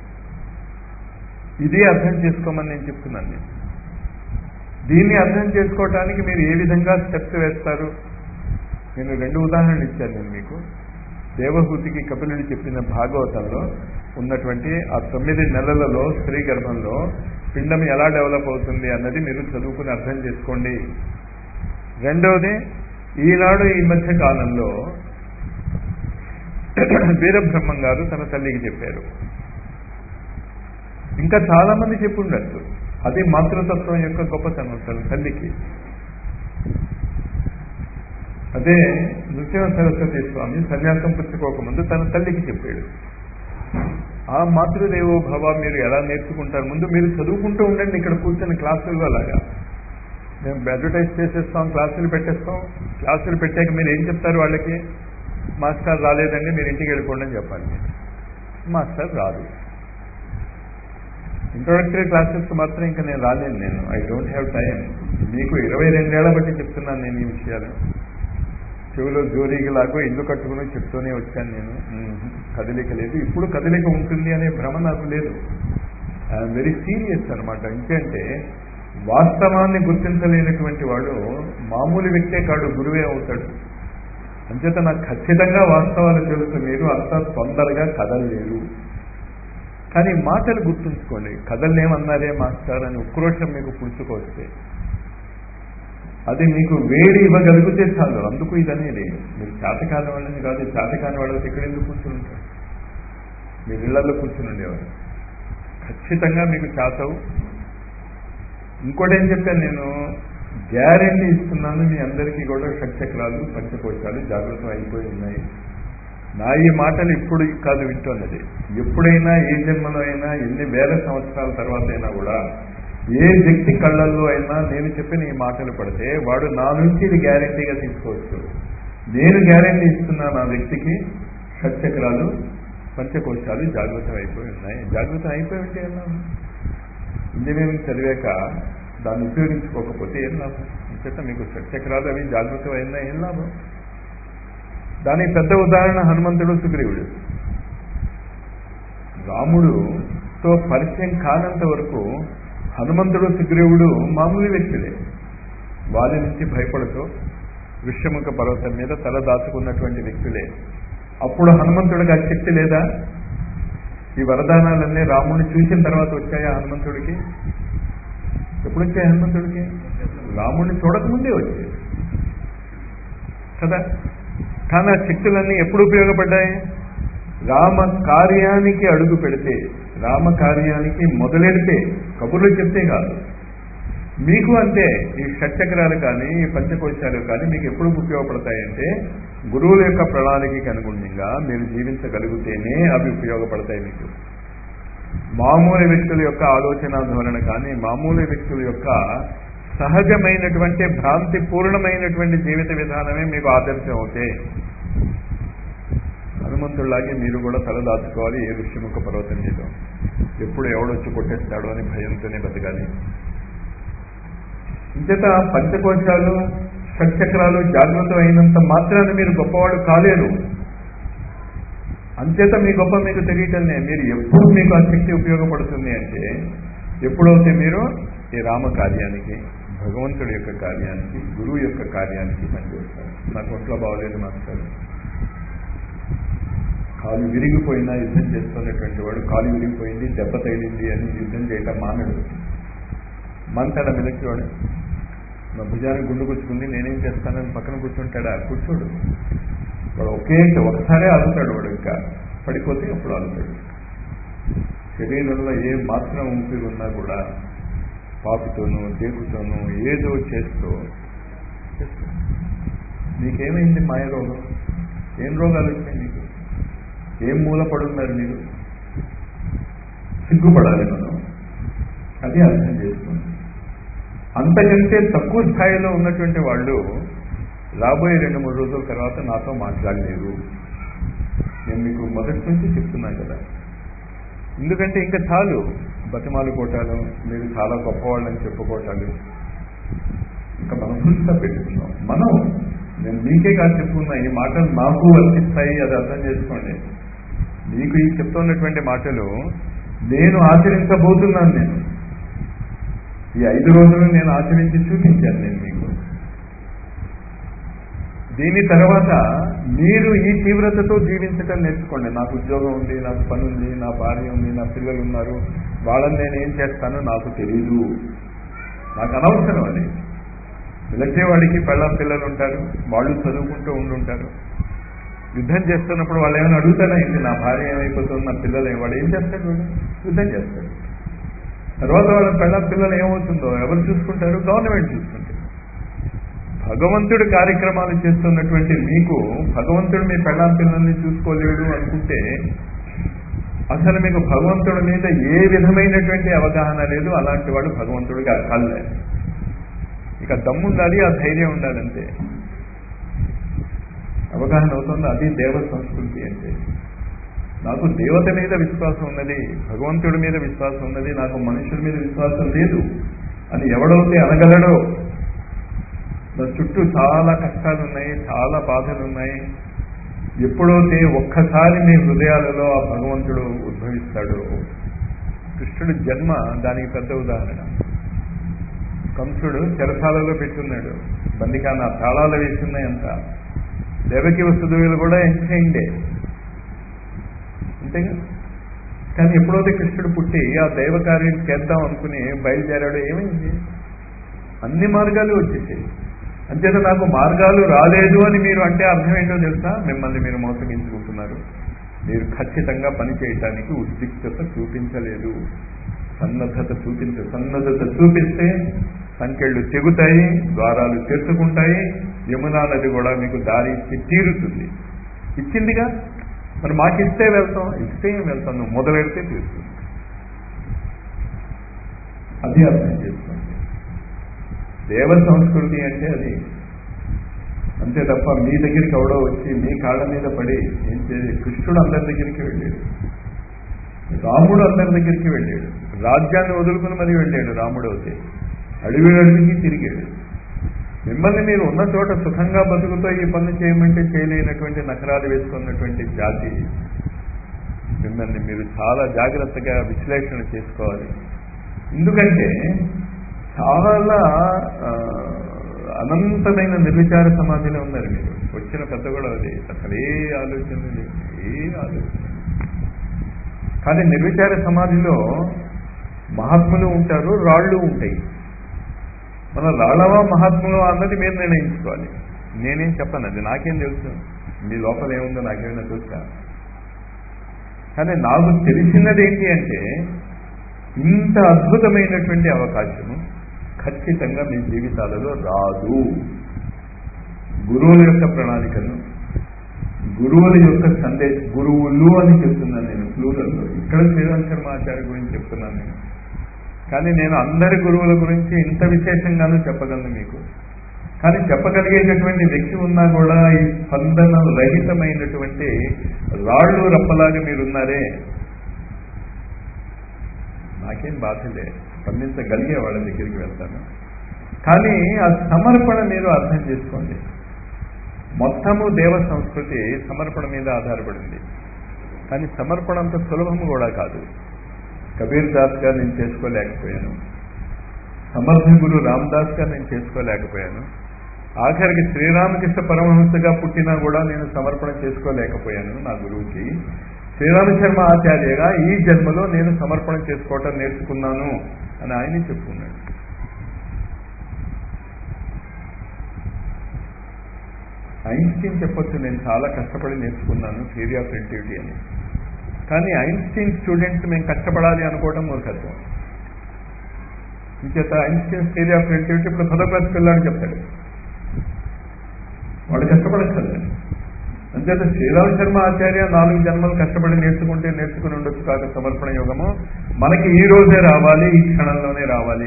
ఇది అర్థం చేసుకోమని నేను చెప్తున్నాను నేను దీన్ని అర్థం చేసుకోవటానికి మీరు ఏ విధంగా స్టెప్స్ వేస్తారు నేను రెండు ఉదాహరణలు ఇచ్చాను నేను మీకు దేవహూతికి కపిలుడు చెప్పిన భాగవతంలో ఉన్నటువంటి ఆ తొమ్మిది నెలలలో స్త్రీ గర్భంలో పిండం ఎలా డెవలప్ అవుతుంది అన్నది మీరు చదువుకుని అర్థం చేసుకోండి రెండవది ఈనాడు ఈ మధ్య కాలంలో వీరబ్రహ్మం గారు తన తల్లికి చెప్పారు ఇంకా చాలా మంది చెప్పుండొచ్చు అది మాతృతత్వం యొక్క గొప్పతనం తన తల్లికి అదే నృసింహ సరస్వతి స్వామి సన్యాసం పుచ్చుకోకముందు తన తల్లికి చెప్పాడు ఆ మాతృదేవో భవ మీరు ఎలా నేర్చుకుంటారు ముందు మీరు చదువుకుంటూ ఉండండి ఇక్కడ కూర్చొని క్లాసుల్లో అలాగా మేము అడ్వర్టైజ్ చేసేస్తాం క్లాసులు పెట్టేస్తాం క్లాసులు పెట్టాక మీరు ఏం చెప్తారు వాళ్ళకి మాస్టర్ రాలేదండి మీరు ఇంటికి వెళ్ళిపోండి అని చెప్పాలి మాస్టర్ రాదు ఇంట్రొడక్టరీ క్లాసెస్కి మాత్రం ఇంకా నేను రాలేను నేను ఐ డోంట్ హ్యావ్ టైం మీకు ఇరవై రెండేళ్ల బట్టి చెప్తున్నాను నేను ఈ విషయాలు చెవిలో జోరీకి లాగో ఇల్లు కట్టుకుని చెప్తూనే వచ్చాను నేను కదలిక లేదు ఇప్పుడు కదలిక ఉంటుంది అనే భ్రమ నాకు లేదు ఐఎమ్ వెరీ సీరియస్ అనమాట ఇంకేంటే వాస్తవాన్ని గుర్తించలేనటువంటి వాడు మామూలు వ్యక్తే కాడు గురువే అవుతాడు అంచేత నాకు ఖచ్చితంగా వాస్తవాలు తెలుసు మీరు అంత తొందరగా కదలలేరు కానీ మాటలు గుర్తుంచుకోండి కథలనేమన్నారే మాస్టర్ అని ఉక్రోషం మీకు పుడుచుకొస్తే అది మీకు వేడి ఇవ్వగలిగితే చాలు అందుకు ఇదనేది మీరు చేతకాని వాళ్ళని కాదు చేతకాని వాళ్ళకి ఇక్కడ ఎందుకు కూర్చుని ఉంటారు మీ ఇళ్లలో కూర్చుని ఉండేవారు ఖచ్చితంగా మీకు చేతవు ఇంకోటి ఏం చెప్పాను నేను గ్యారెంటీ ఇస్తున్నాను మీ అందరికీ కూడా షట్చక్రాలు పంచకోశాలు జాగ్రత్త అయిపోయి ఉన్నాయి నా ఈ మాటలు ఇప్పుడు కాదు వింటున్నది ఎప్పుడైనా ఏ జన్మలో అయినా ఎన్ని వేల సంవత్సరాల తర్వాత అయినా కూడా ఏ వ్యక్తి కళ్ళల్లో అయినా నేను చెప్పిన ఈ మాటలు పడితే వాడు నా నుంచి ఇది గ్యారంటీగా తీసుకోవచ్చు నేను గ్యారంటీ ఇస్తున్నాను ఆ వ్యక్తికి షట్చక్రాలు పంచకోశాలు జాగ్రత్త అయిపోయి ఉన్నాయి జాగ్రత్త అయిపోయి ఉంటే ఎలా ఇంజనీరింగ్ చదివాక దాన్ని ఉపయోగించుకోకపోతే ఏం లాభం అంచేత మీకు షట్చక్రాలు అవి జాగ్రత్త అయినా ఏం లాభం దానికి పెద్ద ఉదాహరణ హనుమంతుడు సుగ్రీవుడు రాముడుతో పరిచయం కానంత వరకు హనుమంతుడు సుగ్రీవుడు మామూలు వ్యక్తులే వాళ్ళ నుంచి భయపడుతూ విశ్వముఖ పర్వతం మీద తల దాచుకున్నటువంటి వ్యక్తులే అప్పుడు హనుమంతుడికి ఆ శక్తి లేదా ఈ వరదానాలన్నీ రాముడిని చూసిన తర్వాత వచ్చాయా హనుమంతుడికి ఎప్పుడు వచ్చాయి హనుమంతుడికి రాముడిని చూడకముందే వచ్చాయి కదా కానీ ఆ శక్తులన్నీ ఎప్పుడు ఉపయోగపడ్డాయి రామ కార్యానికి అడుగు పెడితే రామ కార్యానికి మొదలెడితే కబుర్లు చెప్తే కాదు మీకు అంతే ఈ షట్చక్రాలు కానీ ఈ పంచకోశాలు కానీ మీకు ఎప్పుడు ఉపయోగపడతాయంటే గురువుల యొక్క ప్రణాళికకి అనుగుణంగా మీరు జీవించగలిగితేనే అవి ఉపయోగపడతాయి మీకు మామూలు వ్యక్తుల యొక్క ఆలోచన ధోరణ కానీ మామూలు వ్యక్తుల యొక్క సహజమైనటువంటి భ్రాంతి పూర్ణమైనటువంటి జీవిత విధానమే మీకు ఆదర్శం అవుతాయి హనుమంతుడిలాగే మీరు కూడా తల దాచుకోవాలి ఏ ఋష్యముఖ పర్వతం మీద ఎప్పుడు ఎవడొచ్చి కొట్టేస్తాడో అని భయంతోనే బతకాలి ఇంచేత పంచకోశాలు షట్చక్రాలు జాగ్రత్త అయినంత మాత్రాన్ని మీరు గొప్పవాడు కాలేరు అంచేత మీ గొప్ప మీకు తెలియటమే మీరు ఎప్పుడు మీకు ఆ శక్తి ఉపయోగపడుతుంది అంటే ఎప్పుడైతే మీరు ఈ రామ కార్యానికి భగవంతుడి యొక్క కార్యానికి గురువు యొక్క కార్యానికి పనిచేస్తారు నాకు ఒంట్లో బాగోలేదు మాస్టర్ కాలు విరిగిపోయినా యుద్ధం చేస్తున్నటువంటి వాడు కాలు విరిగిపోయింది దెబ్బ తగిలింది అని యుద్ధం చేయటం మానడు మంతడ వాడు నా భుజానికి గుండు కూర్చుకుంది నేనేం చేస్తానని పక్కన కూర్చుంటాడా కూర్చోడు వాడు ఒకే ఒకసారే ఆలుతాడు వాడు ఇంకా పడిపోతే అప్పుడు ఆలుతాడు శరీరంలో ఏ మాత్రం ఊపిరి ఉన్నా కూడా పాపుతోనూ దేకుతోనూ ఏదో చేస్తూ నీకేమైంది మాయ రోగం ఏం రోగాలు వచ్చాయి మీకు ఏం మూలపడున్నారు మీరు సిగ్గుపడాలి మనం అది అర్థం చేసుకోండి అంతకంటే తక్కువ స్థాయిలో ఉన్నటువంటి వాళ్ళు రాబోయే రెండు మూడు రోజుల తర్వాత నాతో మాట్లాడలేరు నేను మీకు మొదటి నుంచి చెప్తున్నాను కదా ఎందుకంటే ఇంకా చాలు బతిమాలు కోటాలు మీరు చాలా గొప్పవాళ్ళని చెప్పుకోవటాలు ఇంకా మనం చూస్తా పెట్టుకున్నాం మనం నేను మీకే కాదు చెప్పుకున్నా ఈ మాటలు నాకు వర్తిస్తాయి అది అర్థం చేసుకోండి మీకు ఈ చెప్తున్నటువంటి మాటలు నేను ఆచరించబోతున్నాను నేను ఈ ఐదు రోజులు నేను ఆచరించి చూపించాను నేను మీకు దీని తర్వాత మీరు ఈ తీవ్రతతో జీవించటం నేర్చుకోండి నాకు ఉద్యోగం ఉంది నాకు పని ఉంది నా భార్య ఉంది నా పిల్లలు ఉన్నారు వాళ్ళని నేను ఏం చేస్తానో నాకు తెలీదు నాకు అనవసరం అది మిలిటరీ వాడికి పెళ్ళం పిల్లలు ఉంటారు వాళ్ళు చదువుకుంటూ ఉండుంటారు యుద్ధం చేస్తున్నప్పుడు వాళ్ళు ఏమైనా అడుగుతారా ఏంటి నా భార్య ఏమైపోతుంది నా పిల్లలు ఏం వాడు ఏం చేస్తాడు వాడు యుద్ధం చేస్తాడు తర్వాత వాళ్ళ పెళ్ళం పిల్లలు ఏమవుతుందో ఎవరు చూసుకుంటారు గవర్నమెంట్ చూసుకుంటారు భగవంతుడు కార్యక్రమాలు చేస్తున్నటువంటి మీకు భగవంతుడు మీ పెళ్ళాం పిల్లల్ని చూసుకోలేడు అనుకుంటే అసలు మీకు భగవంతుడి మీద ఏ విధమైనటువంటి అవగాహన లేదు అలాంటి వాడు భగవంతుడిగా కల్లే ఇక దమ్ముండాలి ఆ ధైర్యం ఉండాలంటే అవగాహన అవుతుంది అది దేవ సంస్కృతి అంటే నాకు దేవత మీద విశ్వాసం ఉన్నది భగవంతుడి మీద విశ్వాసం ఉన్నది నాకు మనుషుల మీద విశ్వాసం లేదు అని ఎవడైతే అనగలడో నా చుట్టూ చాలా కష్టాలు ఉన్నాయి చాలా బాధలు ఉన్నాయి ఎప్పుడైతే ఒక్కసారి మీ హృదయాలలో ఆ భగవంతుడు ఉద్భవిస్తాడో కృష్ణుడు జన్మ దానికి పెద్ద ఉదాహరణ కంసుడు చెరసాలలో పెట్టున్నాడు బందికాన తాళాలు వేస్తున్నాయి అంత దేవకి వస్తువులు కూడా ఎంచేయండే అంతేగా కానీ ఎప్పుడైతే కృష్ణుడు పుట్టి ఆ దైవ కార్యం చేద్దాం అనుకుని బయలుదేరాడు ఏమైంది అన్ని మార్గాలు వచ్చేసాయి అంచేత నాకు మార్గాలు రాలేదు అని మీరు అంటే అర్థం ఏంటో తెలుసా మిమ్మల్ని మీరు మోసగించుకుంటున్నారు మీరు ఖచ్చితంగా పని చేయటానికి ఉద్రిక్తత చూపించలేదు సన్నద్ధత చూపించ సన్నద్ధత చూపిస్తే సంఖ్యలు తెగుతాయి ద్వారాలు తెరుచుకుంటాయి యమునా నది కూడా మీకు దారి ఇచ్చి తీరుతుంది ఇచ్చిందిగా మరి మాకు ఇస్తే వెళ్తాం ఇస్తే ఏం వెళ్తాం నువ్వు మొదలెడితే తీరుతుంది అది అర్థం చేసుకోండి దేవ సంస్కృతి అంటే అది అంతే తప్ప మీ దగ్గరికి ఎవడో వచ్చి మీ కాళ్ళ మీద పడి ఏం చేయాలి కృష్ణుడు అందరి దగ్గరికి వెళ్ళాడు రాముడు అందరి దగ్గరికి వెళ్ళాడు రాజ్యాన్ని వదులుకుని మరి వెళ్ళాడు రాముడు అయితే అడవి అడవికి తిరిగాడు మిమ్మల్ని మీరు ఉన్న చోట సుఖంగా బతుకుతో ఈ పనులు చేయమంటే చేయలేనటువంటి నకరాలు వేసుకున్నటువంటి జాతి మిమ్మల్ని మీరు చాలా జాగ్రత్తగా విశ్లేషణ చేసుకోవాలి ఎందుకంటే చాలా అనంతమైన నిర్విచార సమాధిలో ఉన్నారు మీరు వచ్చిన పెద్ద కూడా అది అసలు ఏ ఆలోచన లేదు ఏ ఆలోచన కానీ నిర్విచార సమాధిలో మహాత్ములు ఉంటారు రాళ్ళు ఉంటాయి మన రాళ్ళవా మహాత్ములు అన్నది మీరు నిర్ణయించుకోవాలి నేనేం చెప్పను అది నాకేం తెలుసు మీ లోపల ఏముందో నాకేమైనా తెలుసా కానీ నాకు తెలిసినది ఏంటి అంటే ఇంత అద్భుతమైనటువంటి అవకాశము ఖచ్చితంగా మీ జీవితాలలో రాదు గురువుల యొక్క ప్రణాళికను గురువుల యొక్క సందేశ గురువులు అని చెప్తున్నాను నేను ప్లూరల్లో ఇక్కడ శ్రీరామ్ శర్మ ఆచార్య గురించి చెప్తున్నాను నేను కానీ నేను అందరి గురువుల గురించి ఇంత విశేషంగానూ చెప్పగలను మీకు కానీ చెప్పగలిగేటటువంటి వ్యక్తి ఉన్నా కూడా ఈ స్పందన రహితమైనటువంటి రాళ్ళు రప్పలాగా మీరున్నారే నాకేం బాధలే స్పందించగలిగే వాళ్ళ దగ్గరికి వెళ్తాను కానీ ఆ సమర్పణ మీరు అర్థం చేసుకోండి మొత్తము దేవ సంస్కృతి సమర్పణ మీద ఆధారపడింది కానీ సమర్పణ అంత సులభం కూడా కాదు కబీర్ దాస్ గారు నేను చేసుకోలేకపోయాను సమర్థ గురు రామదాస్ గారు నేను చేసుకోలేకపోయాను ఆఖరికి శ్రీరామకృష్ణ పరమహంసగా పుట్టినా కూడా నేను సమర్పణ చేసుకోలేకపోయాను నా గురువుకి శ్రీరామశర్మ ఆచార్యగా ఈ జన్మలో నేను సమర్పణ చేసుకోవటం నేర్చుకున్నాను అని ఆయన చెప్పుకున్నాడు ఐన్స్టీన్ చెప్పొచ్చు నేను చాలా కష్టపడి నేర్చుకున్నాను థియరీ ఆఫ్ రిలేటివిటీ అని కానీ ఐన్స్టీన్ స్టూడెంట్స్ మేము కష్టపడాలి అనుకోవడం మూర్ఖత్వం ఇంచేత ఐన్స్టీన్ థియరీ ఆఫ్ రిలేటివిటీ ఇప్పుడు పదో క్లాస్ పిల్లాడు చెప్తాడు వాడు కష్టపడక్కర్లేదు అంచేత శ్రీరామ్ శర్మ ఆచార్య నాలుగు జన్మలు కష్టపడి నేర్చుకుంటే నేర్చుకుని ఉండొచ్చు కాక సమర్పణ యోగము మనకి ఈ రోజే రావాలి ఈ క్షణంలోనే రావాలి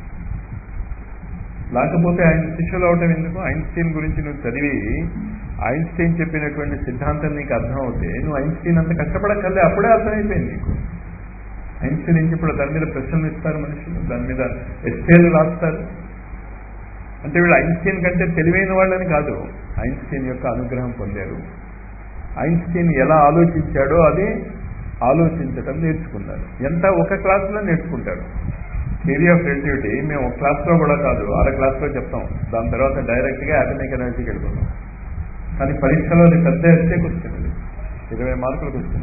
లేకపోతే ఆయన శిష్యులు అవటం ఎందుకు ఐన్స్టీన్ గురించి నువ్వు చదివి ఐన్స్టీన్ చెప్పినటువంటి సిద్ధాంతం నీకు అర్థం అవుతే నువ్వు ఐన్స్టీన్ అంత కష్టపడక్కర్లే అప్పుడే అర్థమైపోయింది నీకు ఐన్స్టీన్ నుంచి ఇప్పుడు దాని మీద ప్రశ్నలు ఇస్తారు మనుషులు దాని మీద ఎస్టేలు రాస్తారు అంటే వీళ్ళు ఐన్స్టీన్ కంటే తెలివైన వాళ్ళని కాదు ఐన్స్టీన్ యొక్క అనుగ్రహం పొందారు ఐన్స్టీన్ ఎలా ఆలోచించాడో అది ఆలోచించటం నేర్చుకున్నారు ఎంత ఒక క్లాసులో నేర్చుకుంటారు థియరీ ఆఫ్ రిలేటివిటీ మేము ఒక క్లాస్లో కూడా కాదు అర క్లాస్లో చెప్తాం దాని తర్వాత డైరెక్ట్గా అటమిక్ ఎనర్జీకి వెళ్ళిపోతాం కానీ పరీక్షలో అది పెద్ద ఎస్సేకి వస్తుంది ఇరవై మార్కులకు వస్తుంది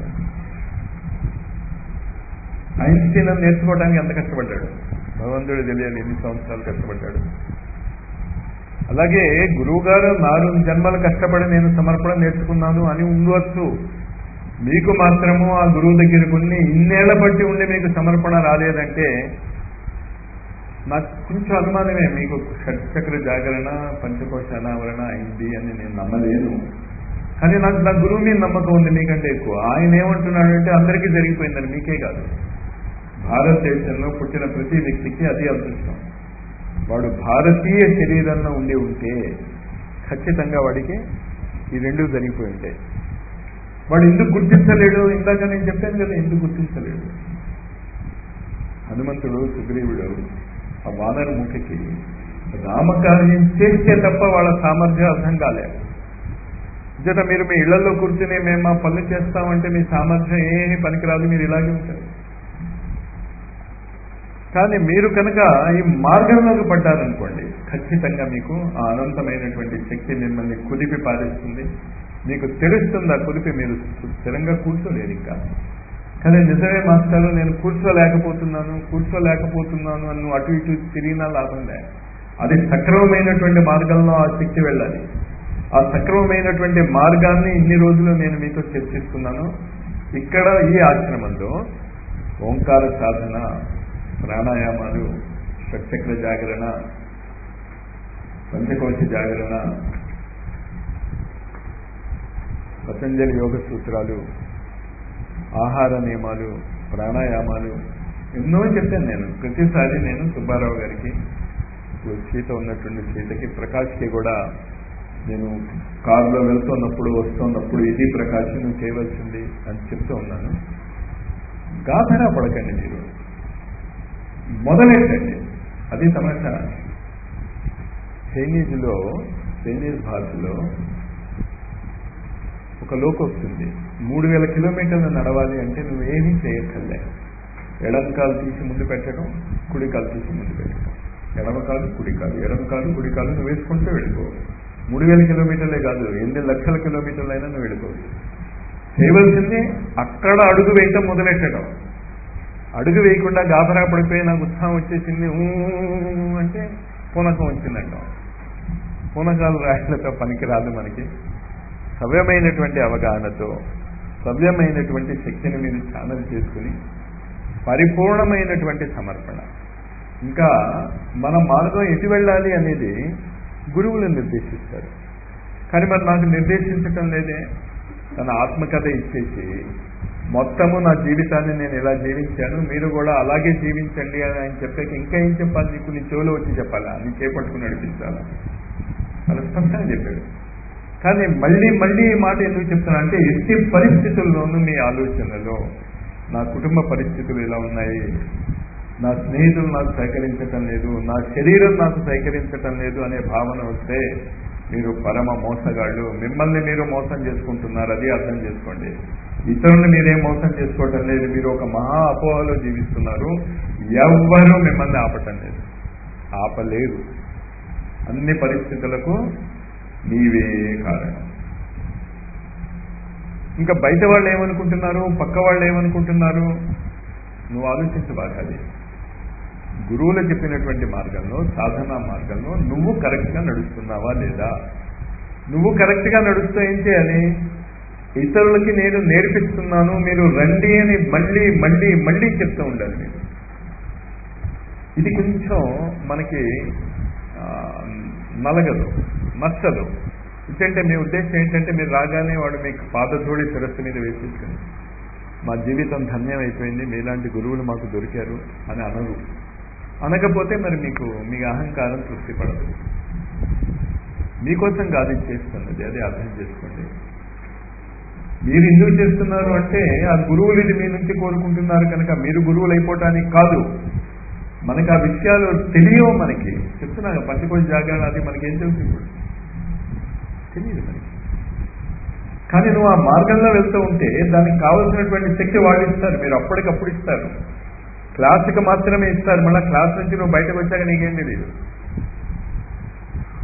ఐన్స్టీన్ అని నేర్చుకోవడానికి ఎంత కష్టపడ్డాడు భగవంతుడు తెలియాలి ఎన్ని సంవత్సరాలు కష్టపడ్డాడు అలాగే గురువు గారు నాలుగు జన్మలు కష్టపడి నేను సమర్పణ నేర్చుకున్నాను అని ఉండవచ్చు మీకు మాత్రము ఆ గురువు దగ్గర కొన్ని ఇన్నేళ్ల బట్టి ఉండి మీకు సమర్పణ రాలేదంటే నాకు కొంచెం అనుమానమే మీకు షట్చక్ర జాగరణ పంచకోశ అనావరణ అయింది అని నేను నమ్మలేను కానీ నాకు నా గురువు మీద నమ్మకం ఉంది మీకంటే ఎక్కువ ఆయన ఏమంటున్నాడంటే అందరికీ జరిగిపోయిందని మీకే కాదు భారతదేశంలో పుట్టిన ప్రతి వ్యక్తికి అది అదృష్టం వాడు భారతీయ శరీరంలో ఉండి ఉంటే ఖచ్చితంగా వాడికి ఈ రెండు జరిగిపోయి ఉంటాయి వాడు ఎందుకు గుర్తించలేడు ఇందాక నేను చెప్పాను కదా ఎందుకు గుర్తించలేడు హనుమంతుడు సుగ్రీవుడు ఆ వానర ముఖకి రామకార్యం చేస్తే తప్ప వాళ్ళ సామర్థ్యం అర్థం కాలే జత మీరు మీ ఇళ్లలో కూర్చుని మేము మా పనులు చేస్తామంటే మీ సామర్థ్యం ఏమీ పనికిరాదు మీరు ఇలాగే ఉంటారు కానీ మీరు కనుక ఈ మార్గంలోకి పడ్డారనుకోండి ఖచ్చితంగా మీకు ఆ అనంతమైనటువంటి శక్తి మిమ్మల్ని కుదిపి పారేస్తుంది మీకు తెలుస్తుంది ఆ కుదిపి మీరు స్థిరంగా కూర్చోలేరు ఇంకా కానీ నిజమే మాస్టారు నేను కూర్చోలేకపోతున్నాను కూర్చోలేకపోతున్నాను అని అటు ఇటు తిరిగినా లాభం లే అది సక్రమమైనటువంటి మార్గంలో ఆ శక్తి వెళ్ళాలి ఆ సక్రమమైనటువంటి మార్గాన్ని ఇన్ని రోజులు నేను మీతో చర్చిస్తున్నాను ఇక్కడ ఈ ఆశ్రమంలో ఓంకార సాధన ప్రాణాయామాలు షట్చక్ర జాగరణ పంచకోశ జాగరణ పతంజలి యోగ సూత్రాలు ఆహార నియమాలు ప్రాణాయామాలు ఎన్నో చెప్పాను నేను ప్రతిసారి నేను సుబ్బారావు గారికి ఇప్పుడు సీత ఉన్నటువంటి సీతకి ప్రకాష్కి కూడా నేను కారులో వెళ్తున్నప్పుడు వస్తున్నప్పుడు ఇది ప్రకాష్ నువ్వు చేయవలసింది అని చెప్తూ ఉన్నాను గాభరా పడకండి మీరు మొదలెట్టండి అది తమాషా చైనీస్లో చైనీస్ భాషలో ఒక లోకు వస్తుంది మూడు వేల కిలోమీటర్లు నడవాలి అంటే నువ్వు ఏమీ చేయక్కర్లే ఎడమ కాలు తీసి ముందు పెట్టడం కుడి కాలు తీసి ముందు పెట్టడం ఎడమ కాలు కుడి కాలు ఎడమ కాలు కుడి కాలు నువ్వు వేసుకుంటూ వెళ్ళిపో మూడు వేల కిలోమీటర్లే కాదు ఎన్ని లక్షల కిలోమీటర్లైనా నువ్వు వెళ్ళిపోవచ్చు చేయవలసింది అక్కడ అడుగు వేయటం మొదలెట్టడం అడుగు వేయకుండా గాబరా పడిపోయి నాకు ఉత్సాహం వచ్చేసింది ఊ అంటే పూనకం వచ్చిందంటాం పూనకాలు రాయలతో పనికిరాదు మనకి సవ్యమైనటువంటి అవగాహనతో సవ్యమైనటువంటి శక్తిని మీరు ఛానల్ చేసుకుని పరిపూర్ణమైనటువంటి సమర్పణ ఇంకా మన మార్గం ఎటు వెళ్ళాలి అనేది గురువులు నిర్దేశిస్తారు కానీ మరి నాకు నిర్దేశించటం లేదే తన ఆత్మకథ ఇచ్చేసి మొత్తము నా జీవితాన్ని నేను ఇలా జీవించాను మీరు కూడా అలాగే జీవించండి అని ఆయన చెప్పాక ఇంకా ఏం చెప్పాలి నీకు నీ చెవులో వచ్చి చెప్పాలా నీ చేపట్టుకుని నడిపించాలా అలా స్పష్టంగా చెప్పాడు కానీ మళ్ళీ మళ్ళీ ఈ మాట ఎందుకు చెప్తున్నా అంటే ఎట్టి పరిస్థితుల్లోనూ మీ ఆలోచనలో నా కుటుంబ పరిస్థితులు ఇలా ఉన్నాయి నా స్నేహితులు నాకు సహకరించటం లేదు నా శరీరం నాకు సహకరించటం లేదు అనే భావన వస్తే మీరు పరమ మోసగాళ్ళు మిమ్మల్ని మీరు మోసం చేసుకుంటున్నారు అది అర్థం చేసుకోండి ఇతరులను మీరేం మోసం చేసుకోవటం లేదు మీరు ఒక మహా అపోహలో జీవిస్తున్నారు ఎవ్వరూ మిమ్మల్ని ఆపటం లేదు ఆపలేరు అన్ని పరిస్థితులకు నీవే కారణం ఇంకా బయట వాళ్ళు ఏమనుకుంటున్నారు పక్క వాళ్ళు ఏమనుకుంటున్నారు నువ్వు ఆలోచించబాగా అది గురువులు చెప్పినటువంటి మార్గంలో సాధనా మార్గంలో నువ్వు కరెక్ట్గా నడుస్తున్నావా లేదా నువ్వు కరెక్ట్గా నడుస్తూ ఏం చేయాలి ఇతరులకి నేను నేర్పిస్తున్నాను మీరు రండి అని మళ్ళీ మళ్ళీ మళ్ళీ చెప్తూ ఉండాలి మీరు ఇది కొంచెం మనకి నలగదు నచ్చదు ఎందుకంటే మీ ఉద్దేశం ఏంటంటే మీరు రాగానే వాడు మీకు పాదధూళి శిరస్సు మీద వేసేసుకుని మా జీవితం ధన్యం అయిపోయింది మీలాంటి గురువులు మాకు దొరికారు అని అనరు అనకపోతే మరి మీకు మీ అహంకారం తృప్తి పడదు మీకోసం కాదు ఇది చేస్తున్నది అది అర్థం చేసుకోండి మీరు ఎందుకు చేస్తున్నారు అంటే ఆ గురువులు ఇది మీ నుంచి కోరుకుంటున్నారు కనుక మీరు గురువులు అయిపోవటానికి కాదు మనకి ఆ విషయాలు తెలియవు మనకి చెప్తున్నాను పంచకోశ జాగరణ అది మనకేం తెలుసు ఇప్పుడు తెలియదు మనకి కానీ నువ్వు ఆ మార్గంలో వెళ్తూ ఉంటే దానికి కావలసినటువంటి శక్తి వాళ్ళు ఇస్తారు మీరు అప్పటికప్పుడు ఇస్తారు క్లాస్కి మాత్రమే ఇస్తారు మళ్ళీ క్లాస్ నుంచి నువ్వు బయటకు వచ్చాక నీకేం తెలియదు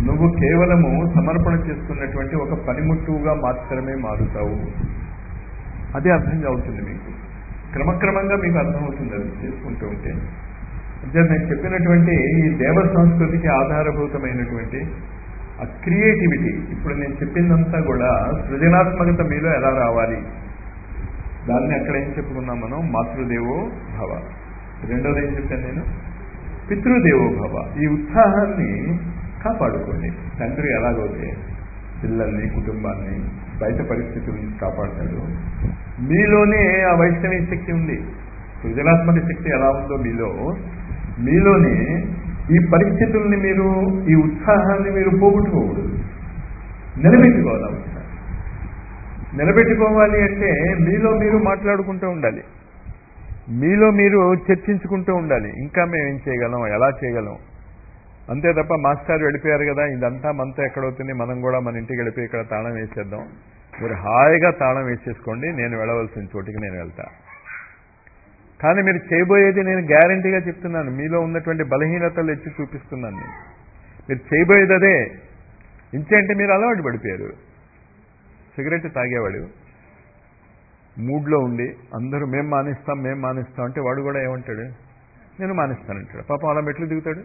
నువ్వు కేవలము సమర్పణ చేసుకున్నటువంటి ఒక పనిముట్టుగా మాత్రమే మారుతావు అది అర్థం అవుతుంది మీకు క్రమక్రమంగా మీకు అర్థమవుతుంది అది చేసుకుంటూ ఉంటే అంటే నేను చెప్పినటువంటి ఈ దేవ సంస్కృతికి ఆధారభూతమైనటువంటి ఆ క్రియేటివిటీ ఇప్పుడు నేను చెప్పిందంతా కూడా సృజనాత్మకత మీలో ఎలా రావాలి దాన్ని అక్కడ ఏం చెప్పుకున్నాం మనం మాతృదేవో భవ రెండోది ఏం చెప్పాను నేను పితృదేవో భవ ఈ ఉత్సాహాన్ని కాపాడుకోండి తండ్రి ఎలాగైతే పిల్లల్ని కుటుంబాన్ని బయట పరిస్థితుల నుంచి కాపాడతాడు మీలోనే ఆ వైష్ణవీ శక్తి ఉంది సృజనాత్మక శక్తి ఎలా ఉందో మీలో మీలోనే ఈ పరిస్థితుల్ని మీరు ఈ ఉత్సాహాన్ని మీరు పోగొట్టుకోకూడదు నిలబెట్టుకోవాలి ఆ ఉత్సాహం నిలబెట్టుకోవాలి అంటే మీలో మీరు మాట్లాడుకుంటూ ఉండాలి మీలో మీరు చర్చించుకుంటూ ఉండాలి ఇంకా మేము ఏం చేయగలం ఎలా చేయగలం అంతే తప్ప మాస్టర్ వెళ్ళిపోయారు కదా ఇదంతా మనతో ఎక్కడవుతుంది మనం కూడా మన ఇంటికి వెళ్ళిపోయి ఇక్కడ తాళం వేసేద్దాం మీరు హాయిగా తాళం వేసేసుకోండి నేను వెళ్ళవలసిన చోటికి నేను వెళ్తా కానీ మీరు చేయబోయేది నేను గ్యారంటీగా చెప్తున్నాను మీలో ఉన్నటువంటి బలహీనతలు ఎత్తి చూపిస్తున్నాను నేను మీరు చేయబోయేది అదే ఇంచేంటే మీరు అలవాటు పడిపోయారు సిగరెట్ తాగేవాడు మూడ్లో ఉండి అందరూ మేం మానేస్తాం మేం మానేస్తాం అంటే వాడు కూడా ఏమంటాడు నేను మానేస్తానంటాడు పాపం అలా మెట్లు దిగుతాడు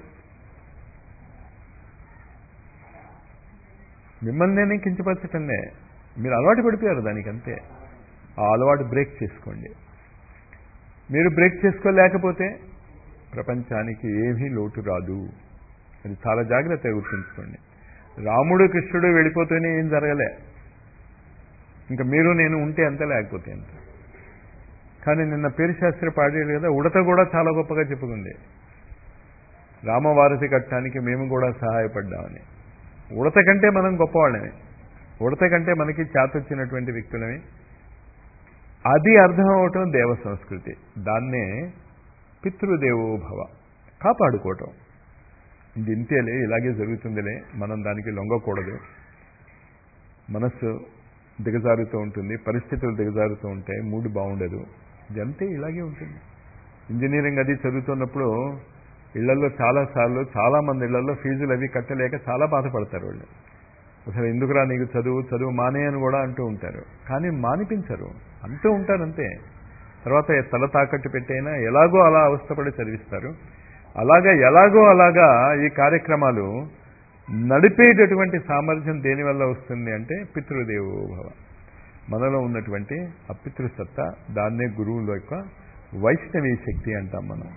మిమ్మల్ని నేను కించపరచటంలే మీరు అలవాటు పడిపోయారు దానికి అంతే ఆ అలవాటు బ్రేక్ చేసుకోండి మీరు బ్రేక్ చేసుకోలేకపోతే ప్రపంచానికి ఏమీ లోటు రాదు అది చాలా జాగ్రత్తగా గుర్తుంచుకోండి రాముడు కృష్ణుడు వెళ్ళిపోతేనే ఏం జరగలే ఇంకా మీరు నేను ఉంటే అంత లేకపోతే అంత కానీ నిన్న పేరు శాస్త్రి పాడాడు కదా ఉడత కూడా చాలా గొప్పగా చెప్పుకుంది రామవారసి కట్టడానికి మేము కూడా సహాయపడ్డామని ఉడత కంటే మనం గొప్పవాళ్ళమే ఉడత కంటే మనకి చేతొచ్చినటువంటి వ్యక్తులమే అది అర్థం అవటం దేవ సంస్కృతి దాన్నే పితృదేవోభవ కాపాడుకోవటం ఇది ఇంతేలే ఇలాగే జరుగుతుందిలే మనం దానికి లొంగకూడదు మనస్సు దిగజారుతూ ఉంటుంది పరిస్థితులు దిగజారుతూ ఉంటాయి మూడు బాగుండదు ఇదంతే ఇలాగే ఉంటుంది ఇంజనీరింగ్ అది చదువుతున్నప్పుడు ఇళ్లలో చాలాసార్లు చాలా మంది ఇళ్లలో ఫీజులు అవి కట్టలేక చాలా బాధపడతారు వాళ్ళు అసలు ఎందుకురా నీకు చదువు చదువు మానే అని కూడా అంటూ ఉంటారు కానీ మానిపించరు అంటూ ఉంటారు అంతే తర్వాత తల తాకట్టు పెట్టైనా ఎలాగో అలా అవస్థపడి చదివిస్తారు అలాగా ఎలాగో అలాగా ఈ కార్యక్రమాలు నడిపేటటువంటి సామర్థ్యం దేనివల్ల వస్తుంది అంటే పితృదేవోభవ మనలో ఉన్నటువంటి ఆ పితృసత్తా దాన్నే గురువుల యొక్క వైష్ణవీ శక్తి అంటాం మనం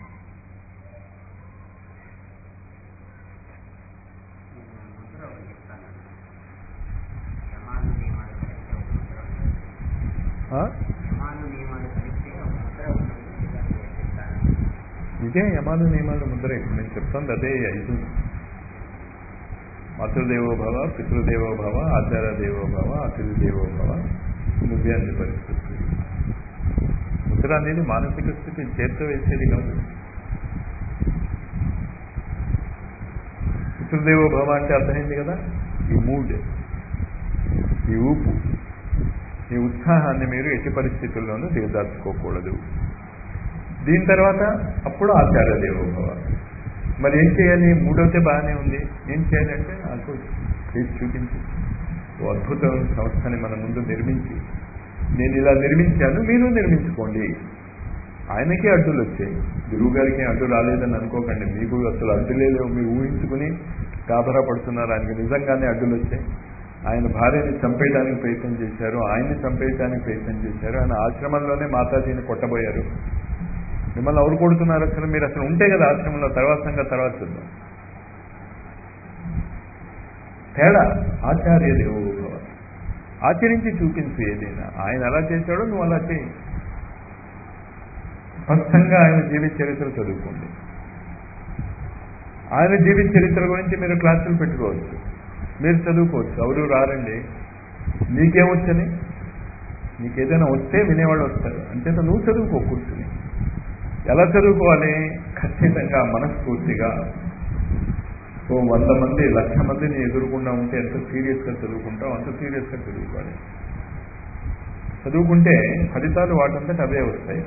ఆ? ఇదే యమాలు నియమాలు ముద్ర ఇప్పుడు నేను చెప్తాను అదే ఐదు మాతృదేవోభవ పితృదేవోభవ ఆచార్య దేవోభవ అతిథి దేవోభవ నువ్వే అన్ని పరిస్థితి ముద్ర అనేది మానసిక స్థితి చేత్తో వేసేది కాదు పితృదేవోభవ అంటే అర్థమైంది కదా ఈ మూడ్ ఈ ఊపు ఈ ఉత్సాహాన్ని మీరు ఎట్టి పరిస్థితుల్లోనూ దిగదార్చుకోకూడదు దీని తర్వాత అప్పుడు ఆచార్య దేవోభవ మరి ఏం చేయాలి మూడవతే బాగానే ఉంది ఏం చేయాలంటే నాకు చేసి చూపించి ఓ అద్భుతమైన సంస్థని మన ముందు నిర్మించి నేను ఇలా నిర్మించాను మీరు నిర్మించుకోండి ఆయనకే అడ్డులు వచ్చాయి గురువు గారికి అడ్డు రాలేదని అనుకోకండి మీకు అసలు అడ్డులే లేవు మీరు ఊహించుకుని గాబరా పడుతున్నారు ఆయనకి నిజంగానే అడ్డులు వచ్చాయి ఆయన భార్యని చంపేయడానికి ప్రయత్నం చేశారు ఆయన్ని చంపేయడానికి ప్రయత్నం చేశారు ఆయన ఆశ్రమంలోనే మాతాజీని కొట్టబోయారు మిమ్మల్ని ఎవరు కొడుతున్నారు అసలు మీరు అసలు ఉంటే కదా ఆశ్రమంలో తర్వాత సంగతి తర్వాత చూద్దాం తేడా ఆచార్య దేవోభవ ఆచరించి చూపించు ఏదైనా ఆయన ఎలా చేశాడో నువ్వు అలా చేయి స్పష్టంగా ఆయన జీవిత చరిత్ర చదువుకోండి ఆయన జీవిత చరిత్ర గురించి మీరు క్లాసులు పెట్టుకోవచ్చు మీరు చదువుకోవచ్చు ఎవరు రారండి నీకేమొచ్చని నీకేదైనా వస్తే వినేవాళ్ళు వస్తారు అంతేత నువ్వు చదువుకో కూర్చుని ఎలా చదువుకోవాలి ఖచ్చితంగా మనస్ఫూర్తిగా ఓ వంద మంది లక్ష మందిని ఎదురుకుండా ఉంటే ఎంత సీరియస్గా చదువుకుంటావు అంత సీరియస్గా చదువుకోవాలి చదువుకుంటే ఫలితాలు వాటంతట అవే వస్తాయి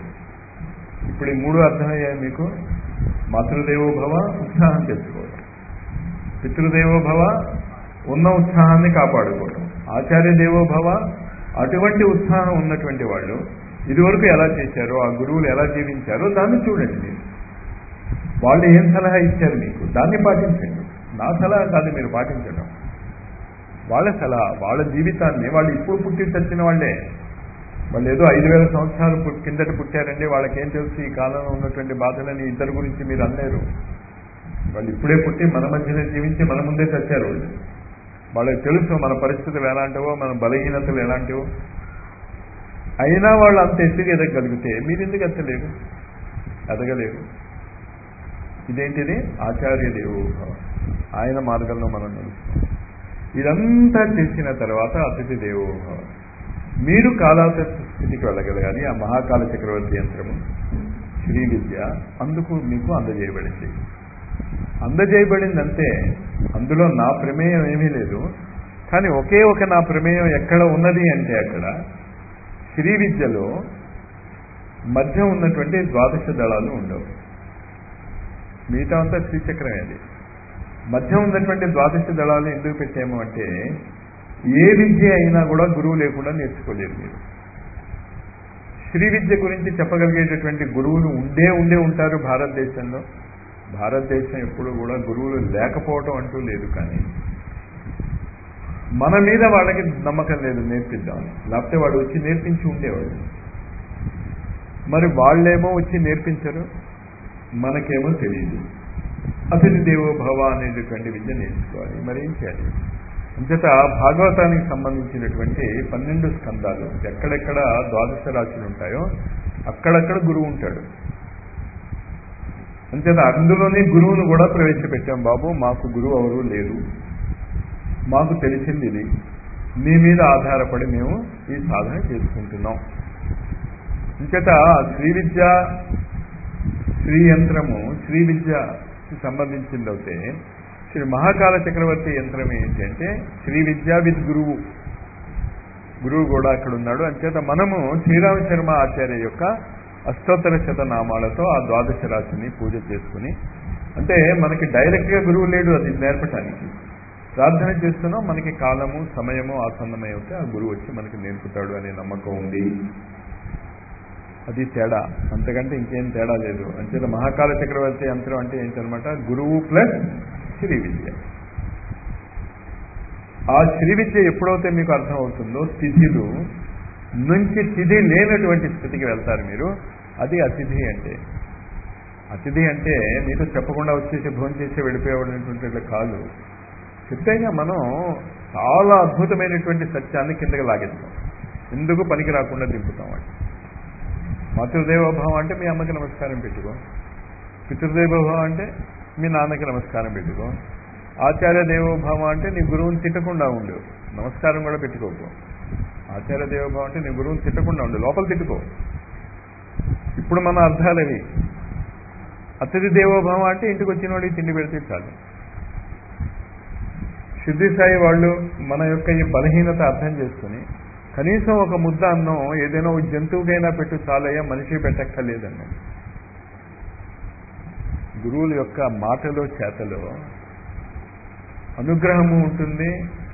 ఇప్పుడు ఈ మూడు అర్థమయ్యాయి మీకు మాతృదేవోభవ ఉత్సాహం తెచ్చుకోవాలి పితృదేవోభవ ఉన్న ఉత్సాహాన్ని కాపాడుకోవటం ఆచార్య దేవోభవ అటువంటి ఉత్సాహం ఉన్నటువంటి వాళ్ళు ఇదివరకు ఎలా చేశారో ఆ గురువులు ఎలా జీవించారో దాన్ని చూడండి మీరు వాళ్ళు ఏం సలహా ఇచ్చారు మీకు దాన్ని పాటించండి నా సలహా కాదు మీరు పాటించడం వాళ్ళ సలహా వాళ్ళ జీవితాన్ని వాళ్ళు ఇప్పుడు పుట్టి చచ్చిన వాళ్ళే వాళ్ళు ఏదో ఐదు వేల సంవత్సరాలు పు- కిందట పుట్టారండి వాళ్ళకేం తెలుసు ఈ కాలంలో ఉన్నటువంటి బాధలని ఇద్దరి గురించి మీరు అనలేరు వాళ్ళు ఇప్పుడే పుట్టి మన మధ్యనే జీవించి మన ముందే చచ్చారు వాళ్ళు వాళ్ళకి తెలుసు మన పరిస్థితులు ఎలాంటివో మన బలహీనతలు ఎలాంటివో అయినా వాళ్ళు అంత ఎత్తుగా ఎదగలిగితే మీరు ఎందుకు ఎత్తలేరు ఎదగలేరు ఇదేంటిది ఆచార్య దేవోభవ ఆయన మార్గంలో మనం నడుస్తాం ఇదంతా చేసిన తర్వాత అతిథి దేవోభవ మీరు కాలాత స్థితికి వెళ్ళగలగాలి ఆ మహాకాల చక్రవర్తి యంత్రము శ్రీ విద్య అందుకు మీకు అందజేయబడింది అందజేయబడిందంటే అందులో నా ప్రమేయం ఏమీ లేదు కానీ ఒకే ఒక నా ప్రమేయం ఎక్కడ ఉన్నది అంటే అక్కడ శ్రీ విద్యలో మధ్య ఉన్నటువంటి ద్వాదశ దళాలు ఉండవు మిగతా అంతా శ్రీచక్రమే అది మధ్య ఉన్నటువంటి ద్వాదశ దళాలు ఎందుకు పెట్టాము అంటే ఏ విద్య అయినా కూడా గురువు లేకుండా నేర్చుకోలేరు మీరు శ్రీ విద్య గురించి చెప్పగలిగేటటువంటి గురువులు ఉండే ఉండే ఉంటారు భారతదేశంలో భారతదేశం ఎప్పుడు కూడా గురువులు లేకపోవటం అంటూ లేదు కానీ మన మీద వాళ్ళకి నమ్మకం లేదు నేర్పిద్దాం లేకపోతే వాడు వచ్చి నేర్పించి ఉండేవాడు మరి వాళ్ళేమో వచ్చి నేర్పించరు మనకేమో తెలియదు అతిథి దేవో భవ అనేటటువంటి విద్య నేర్చుకోవాలి మరి ఏం చేయాలి అంచేత భాగవతానికి సంబంధించినటువంటి పన్నెండు స్కందాలు ఎక్కడెక్కడ ద్వాదశ రాశులు ఉంటాయో అక్కడక్కడ గురువు ఉంటాడు అంచేత అందులోనే గురువును కూడా ప్రవేశపెట్టాం బాబు మాకు గురువు ఎవరు లేరు మాకు తెలిసింది ఇది మీ మీద ఆధారపడి మేము ఈ సాధన చేసుకుంటున్నాం ఇంకట శ్రీ విద్య శ్రీ యంత్రము శ్రీ విద్యకి సంబంధించింది అయితే శ్రీ మహాకాల చక్రవర్తి యంత్రం ఏంటి అంటే శ్రీ విద్య విత్ గురువు గురువు కూడా అక్కడ ఉన్నాడు అంచేత మనము శ్రీరామ శర్మ ఆచార్య యొక్క అష్టోత్తర శతనామాలతో ఆ ద్వాదశ రాశిని పూజ చేసుకుని అంటే మనకి డైరెక్ట్ గా గురువు లేడు అది నేర్పటానికి ప్రార్థన చేస్తున్నాం మనకి కాలము సమయము ఆసన్నమై ఉంటే ఆ గురువు వచ్చి మనకి నేర్పుతాడు అనే నమ్మకం ఉంది అది తేడా అంతకంటే ఇంకేం తేడా లేదు అంచేత మహాకాల చక్రవర్తి యంత్రం అంటే ఏంటనమాట గురువు ప్లస్ శ్రీ విద్య ఆ శ్రీ విద్య ఎప్పుడైతే మీకు అర్థమవుతుందో స్థితిలు నుంచి తిథి లేనటువంటి స్థితికి వెళ్తారు మీరు అది అతిథి అంటే అతిథి అంటే మీతో చెప్పకుండా వచ్చేసి భోజనం చేసి వెళ్ళిపోయేవాడనేటువంటి కాదు చెప్తేగా మనం చాలా అద్భుతమైనటువంటి సత్యాన్ని కిందకి లాగేస్తాం ఎందుకు పనికి రాకుండా దింపుతాం వాటి మాతృదేవోభావం అంటే మీ అమ్మకి నమస్కారం పెట్టుకో పితృదేవోభావం అంటే మీ నాన్నకి నమస్కారం పెట్టుకో ఆచార్య దేవోభావం అంటే నీ గురువుని తిట్టకుండా ఉండు నమస్కారం కూడా పెట్టుకోకు ఆచార్య దేవోభావం అంటే నీ గురువుని తిట్టకుండా ఉండు లోపల తిట్టుకో ఇప్పుడు మన అర్థాలవి అతిథి దేవోభావం అంటే ఇంటికి వచ్చిన వాడికి తిండి పెడితే చాలు సిద్ధి సాయి వాళ్ళు మన యొక్క ఈ బలహీనత అర్థం చేసుకుని కనీసం ఒక ముద్ద అన్నం ఏదైనా ఒక జంతువుకైనా పెట్టు చాలయ్యా మనిషి పెట్టక్కర్లేదన్నం గురువుల యొక్క మాటలో చేతలో అనుగ్రహము ఉంటుంది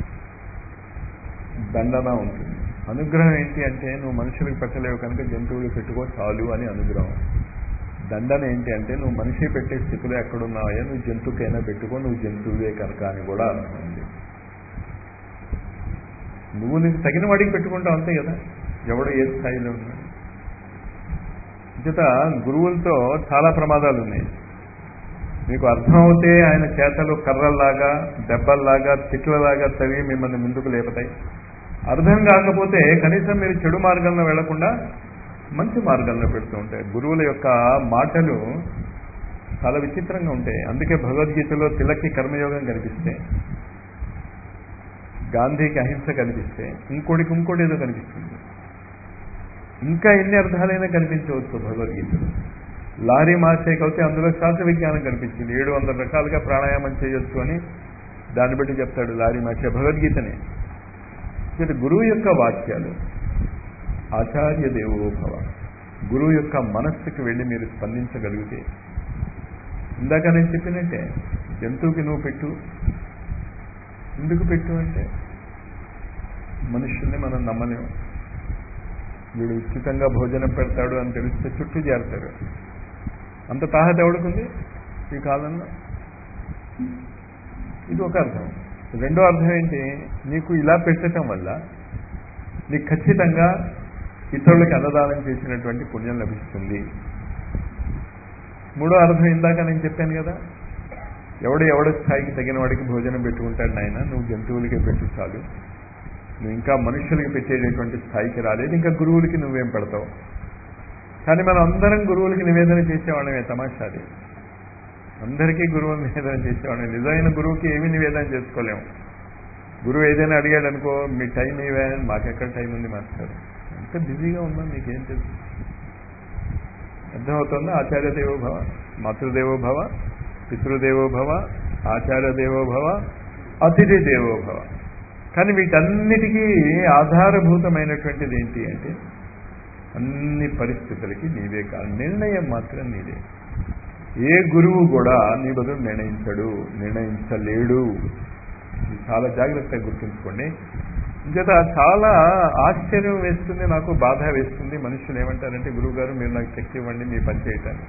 దండన ఉంటుంది అనుగ్రహం ఏంటి అంటే నువ్వు మనుషులకు పెట్టలేవు కనుక జంతువులు పెట్టుకో చాలు అని అనుగ్రహం దండన ఏంటి అంటే నువ్వు మనిషి పెట్టే స్థితిలో ఎక్కడున్నావయ్యా నువ్వు జంతువుకైనా పెట్టుకో నువ్వు జంతువులే కనుక అని కూడా అర్థం ఉంది నువ్వు నీకు తగిన వాడికి పెట్టుకుంటావు అంతే కదా ఎవడు ఏ స్థాయిలో ఉన్నాడు చేత గురువులతో చాలా ప్రమాదాలు ఉన్నాయి మీకు అర్థమవుతే ఆయన చేతలు కర్రల్లాగా దెబ్బల్లాగా తిట్లలాగా తవి మిమ్మల్ని ముందుకు లేపుతాయి అర్థం కాకపోతే కనీసం మీరు చెడు మార్గంలో వెళ్లకుండా మంచి మార్గంలో పెడుతూ ఉంటాయి గురువుల యొక్క మాటలు చాలా విచిత్రంగా ఉంటాయి అందుకే భగవద్గీతలో తిలక్కి కర్మయోగం కనిపిస్తే గాంధీకి అహింస కనిపిస్తే ఇంకోటికి ఇంకోటి ఏదో కనిపిస్తుంది ఇంకా ఎన్ని అర్థాలైనా కనిపించవచ్చు భగవద్గీతలో లారీ మాసేకి అయితే అందులో శాస్త్ర విజ్ఞానం కనిపించింది ఏడు వందల రకాలుగా ప్రాణాయామం చేయొచ్చు అని దాన్ని బట్టి చెప్తాడు లారీ మాసే భగవద్గీతనే ఇక్కడ గురువు యొక్క వాక్యాలు ఆచార్య దేవోభవ గురువు యొక్క మనస్సుకి వెళ్ళి మీరు స్పందించగలిగితే ఇందాక నేను చెప్పినట్టే జంతువుకి నువ్వు పెట్టు ఎందుకు పెట్టు అంటే మనుషుల్ని మనం నమ్మలేము వీడు ఉచితంగా భోజనం పెడతాడు అని తెలిస్తే చుట్టూ చేరతారు అంత తాహత ఎవడుకుంది ఈ కాలంలో ఇది ఒక అర్థం రెండో అర్థం ఏంటి నీకు ఇలా పెట్టడం వల్ల నీకు ఖచ్చితంగా ఇతరులకు అన్నదానం చేసినటువంటి పుణ్యం లభిస్తుంది మూడో అర్థం ఇందాక నేను చెప్పాను కదా ఎవడు ఎవడ స్థాయికి తగిన వాడికి భోజనం పెట్టుకుంటాడు నాయన నువ్వు జంతువులకే పెట్టు చాలు నువ్వు ఇంకా మనుషులకి పెట్టేటటువంటి స్థాయికి రాలేదు ఇంకా గురువులకి నువ్వేం పెడతావు కానీ మనం అందరం గురువులకి నివేదన చేసేవాళ్ళమే తమాషాది అందరికీ గురువు నివేదన చేసేవాళ్ళం నిజమైన గురువుకి ఏమీ నివేదన చేసుకోలేము గురువు ఏదైనా అడిగాడు అనుకో మీ టైం ఏవే మాకెక్కడ టైం ఉంది మాస్టర్ ఎంత బిజీగా ఉందో మీకేం తెలుసు అర్థమవుతుందా ఆచార్య దేవో భవ మాతృదేవో భవ పితృదేవో భవ ఆచార్య దేవో భవ అతిథి దేవో భవ కానీ వీటన్నిటికీ ఆధారభూతమైనటువంటిది ఏంటి అంటే అన్ని పరిస్థితులకి నీవే కాదు నిర్ణయం మాత్రం నీదే ఏ గురువు కూడా నీ బదులు నిర్ణయించడు నిర్ణయించలేడు ఇది చాలా జాగ్రత్తగా గుర్తుంచుకోండి ఇంకేత చాలా ఆశ్చర్యం వేస్తుంది నాకు బాధ వేస్తుంది మనుషులు ఏమంటారంటే గురువు గారు మీరు నాకు శక్తి ఇవ్వండి మీ పని చేయటానికి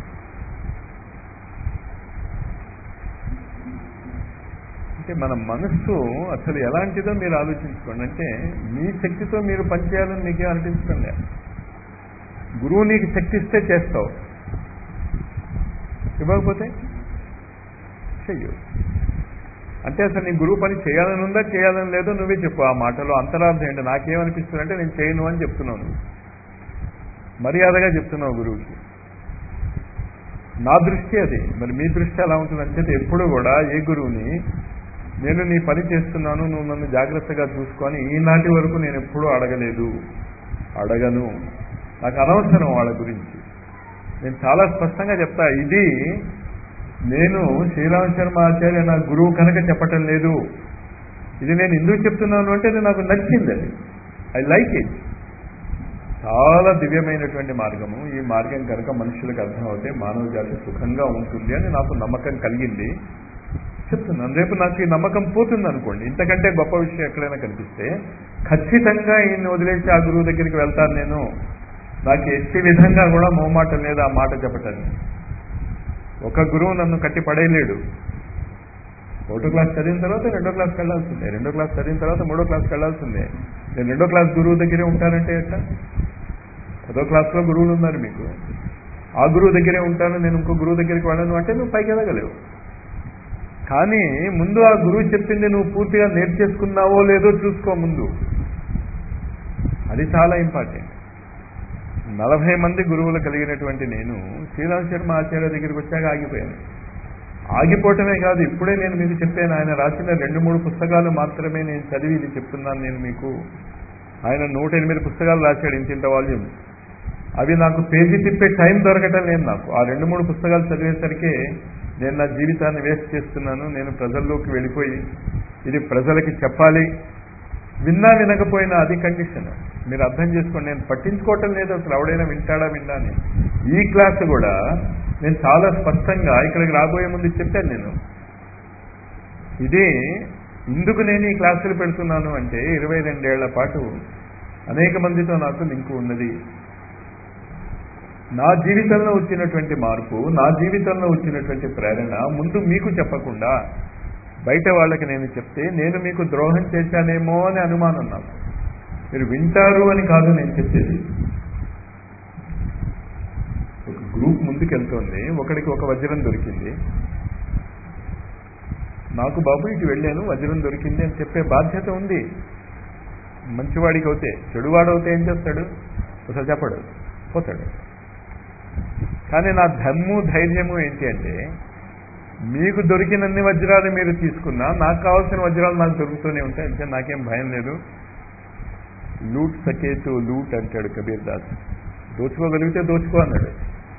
అంటే మన మనస్సు అసలు ఎలాంటిదో మీరు ఆలోచించుకోండి అంటే మీ శక్తితో మీరు పనిచేయాలని మీకే అనిపిస్తుంది గురువు నీకు శక్తి ఇస్తే చేస్తావు ఇవ్వకపోతే చెయ్యు అంటే అసలు నీ గురువు పని చేయాలని ఉందా చేయాలని లేదో నువ్వే చెప్పు ఆ మాటలో అంతరార్థం ఏంటి నాకేమనిపిస్తుంది అంటే నేను చేయను అని చెప్తున్నాను మర్యాదగా చెప్తున్నావు గురువుకి నా దృష్టి అది మరి మీ దృష్టి ఎలా ఉంటుంది అంటే ఎప్పుడు కూడా ఏ గురువుని నేను నీ పని చేస్తున్నాను నువ్వు నన్ను జాగ్రత్తగా చూసుకొని ఈనాటి వరకు నేను ఎప్పుడూ అడగలేదు అడగను నాకు అనవసరం వాళ్ళ గురించి నేను చాలా స్పష్టంగా చెప్తా ఇది నేను శ్రీరామ శర్మ ఆచార్య నా గురువు కనుక చెప్పటం లేదు ఇది నేను ఎందుకు చెప్తున్నాను అంటే అది నాకు నచ్చింది అది ఐ లైక్ ఇట్ చాలా దివ్యమైనటువంటి మార్గము ఈ మార్గం కనుక మనుషులకు అర్థమవుతే మానవ జాతి సుఖంగా ఉంటుంది అని నాకు నమ్మకం కలిగింది చెప్తున్నాను రేపు నాకు ఈ నమ్మకం పోతుంది అనుకోండి ఇంతకంటే గొప్ప విషయం ఎక్కడైనా కనిపిస్తే ఖచ్చితంగా ఈయన్ని వదిలేసి ఆ గురువు దగ్గరికి వెళ్తాను నేను నాకు ఎట్టి విధంగా కూడా మోమాటం లేదు ఆ మాట చెప్పటానికి ఒక గురువు నన్ను కట్టి పడేయలేడు ఒకటో క్లాస్ చదివిన తర్వాత రెండో క్లాస్కి వెళ్ళాల్సిందే రెండో క్లాస్ చదివిన తర్వాత మూడో క్లాస్కి వెళ్ళాల్సిందే నేను రెండో క్లాస్ గురువు దగ్గరే ఉంటానంటే ఎట్లా పదో క్లాస్లో గురువులు ఉన్నారు మీకు ఆ గురువు దగ్గరే ఉంటాను నేను ఇంకో గురువు దగ్గరికి వెళ్ళను అంటే నువ్వు పైకి ఎదగలేవు కానీ ముందు ఆ గురువు చెప్పింది నువ్వు పూర్తిగా నేర్చేసుకున్నావో లేదో చూసుకో ముందు అది చాలా ఇంపార్టెంట్ నలభై మంది గురువులు కలిగినటువంటి నేను శ్రీరామ్ శర్మ ఆచార్య దగ్గరికి వచ్చాక ఆగిపోయాను ఆగిపోవటమే కాదు ఇప్పుడే నేను మీకు చెప్పాను ఆయన రాసిన రెండు మూడు పుస్తకాలు మాత్రమే నేను చదివి ఇది చెప్తున్నాను నేను మీకు ఆయన నూట ఎనిమిది పుస్తకాలు రాశాడు ఇంతింత వాల్యూమ్ అవి నాకు పేజీ తిప్పే టైం దొరకటం లేదు నాకు ఆ రెండు మూడు పుస్తకాలు చదివేసరికి నేను నా జీవితాన్ని వేస్ట్ చేస్తున్నాను నేను ప్రజల్లోకి వెళ్ళిపోయి ఇది ప్రజలకి చెప్పాలి విన్నా వినకపోయినా అది కండిషన్ మీరు అర్థం చేసుకోండి నేను పట్టించుకోవటం లేదు అసలు ఎవడైనా వింటాడా విన్నా అని ఈ క్లాస్ కూడా నేను చాలా స్పష్టంగా ఇక్కడికి రాబోయే ముందు చెప్పాను నేను ఇది ఇందుకు నేను ఈ క్లాసులు పెడుతున్నాను అంటే ఇరవై రెండేళ్ల పాటు అనేక మందితో నాకు లింకు ఉన్నది నా జీవితంలో వచ్చినటువంటి మార్పు నా జీవితంలో వచ్చినటువంటి ప్రేరణ ముందు మీకు చెప్పకుండా బయట వాళ్ళకి నేను చెప్తే నేను మీకు ద్రోహం చేశానేమో అని అనుమానం నాకు మీరు వింటారు అని కాదు నేను చెప్పేది ఒక గ్రూప్ ముందుకెళ్తోంది ఒకడికి ఒక వజ్రం దొరికింది నాకు బాబు ఇటు వెళ్ళాను వజ్రం దొరికింది అని చెప్పే బాధ్యత ఉంది మంచివాడికి అవుతే చెడువాడు అవుతే ఏం చేస్తాడు అసలు చెప్పడు పోతాడు కానీ నా ధమ్ము ధైర్యము ఏంటి అంటే మీకు దొరికినన్ని వజ్రాలు మీరు తీసుకున్నా నాకు కావాల్సిన వజ్రాలు నాకు దొరుకుతూనే ఉంటాయి అంటే నాకేం భయం లేదు లూట్ సకేతు లూట్ అంటాడు కబీర్ దాస్ దోచుకోగలిగితే దోచుకో అన్నాడు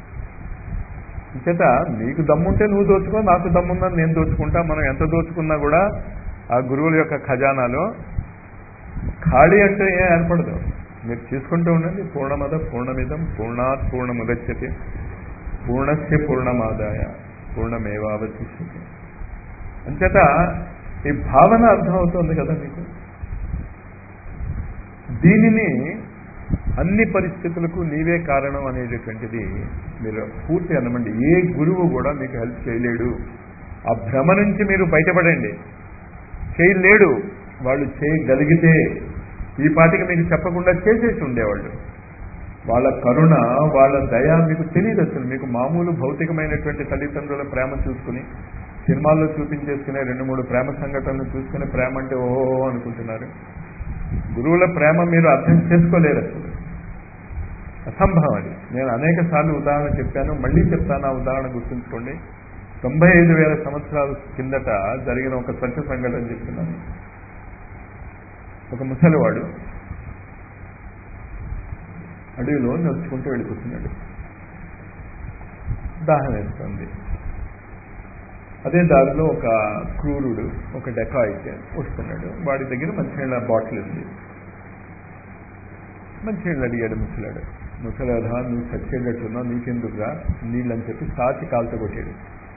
చేత నీకు దమ్ముంటే నువ్వు దోచుకో నాకు దమ్ముందని నేను దోచుకుంటా మనం ఎంత దోచుకున్నా కూడా ఆ గురువుల యొక్క ఖజానాలో ఖాళీ అంటే ఏం ఏర్పడదు మీరు తీసుకుంటూ ఉండండి పూర్ణమద పూర్ణమిదం పూర్ణాత్ పూర్ణముదచ్చతి పూర్ణస్య పూర్ణమాదాయ పూర్ణమేవావశిష్యతే అంచేత ఈ భావన అర్థమవుతోంది కదా మీకు దీనిని అన్ని పరిస్థితులకు నీవే కారణం అనేటటువంటిది మీరు పూర్తి అనమండి ఏ గురువు కూడా మీకు హెల్ప్ చేయలేడు ఆ భ్రమ నుంచి మీరు బయటపడండి చేయలేడు వాళ్ళు చేయగలిగితే ఈ పాటికి మీకు చెప్పకుండా చేసేసి ఉండేవాళ్ళు వాళ్ళ కరుణ వాళ్ళ దయ మీకు తెలియదు అసలు మీకు మామూలు భౌతికమైనటువంటి తల్లిదండ్రుల ప్రేమ చూసుకుని సినిమాల్లో చూపించేసుకునే రెండు మూడు ప్రేమ సంఘటనలు చూసుకునే ప్రేమ అంటే ఓహో అనుకుంటున్నారు గురువుల ప్రేమ మీరు అర్థం చేసుకోలేరు అసలు అసంభవం అది నేను అనేక సార్లు ఉదాహరణ చెప్పాను మళ్ళీ చెప్తాను ఆ ఉదాహరణ గుర్తుంచుకోండి తొంభై ఐదు వేల సంవత్సరాల కిందట జరిగిన ఒక సత్య సంఘటన చెప్తున్నాను ఒక ముసలివాడు అడవిలో నడుచుకుంటూ వెళ్ళిపోతున్నాడు దాహం వేస్తుంది అదే దారిలో ఒక క్రూరుడు ఒక డెకాయిట్ వస్తున్నాడు వాడి దగ్గర మంచినీళ్ళ బాటిల్ ఉంది మంచినీళ్ళు అడిగాడు ముసలాడు ముసలాడా నువ్వు చచ్చేటట్టున్నావు నీకెందుకుగా నీళ్ళు అని చెప్పి సాచి కాల్తో కొట్టాడు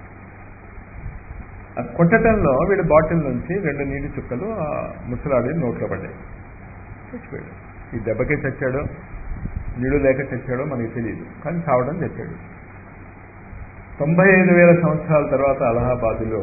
ఆ కొట్టడంలో వీడి బాటిల్ నుంచి రెండు నీటి చుక్కలు ఆ ముసలాడి నోట్లో పడ్డాయి చచ్చిపోయాడు ఈ దెబ్బకే చచ్చాడో నీళ్ళు లేక చచ్చాడో మనకి తెలియదు కానీ చావడం చచ్చాడు తొంభై ఐదు వేల సంవత్సరాల తర్వాత అలహాబాదులో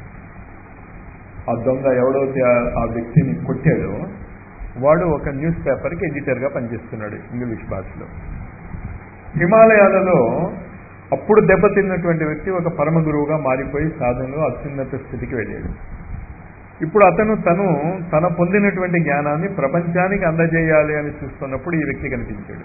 ఆ దొంగ ఎవడైతే ఆ వ్యక్తిని కొట్టాడో వాడు ఒక న్యూస్ పేపర్కి ఎడిటర్గా పనిచేస్తున్నాడు ఇంగ్లీష్ భాషలో హిమాలయాలలో అప్పుడు దెబ్బతిన్నటువంటి వ్యక్తి ఒక పరమ గురువుగా మారిపోయి సాధనలో అత్యున్నత స్థితికి వెళ్ళాడు ఇప్పుడు అతను తను తన పొందినటువంటి జ్ఞానాన్ని ప్రపంచానికి అందజేయాలి అని చూస్తున్నప్పుడు ఈ వ్యక్తి కనిపించాడు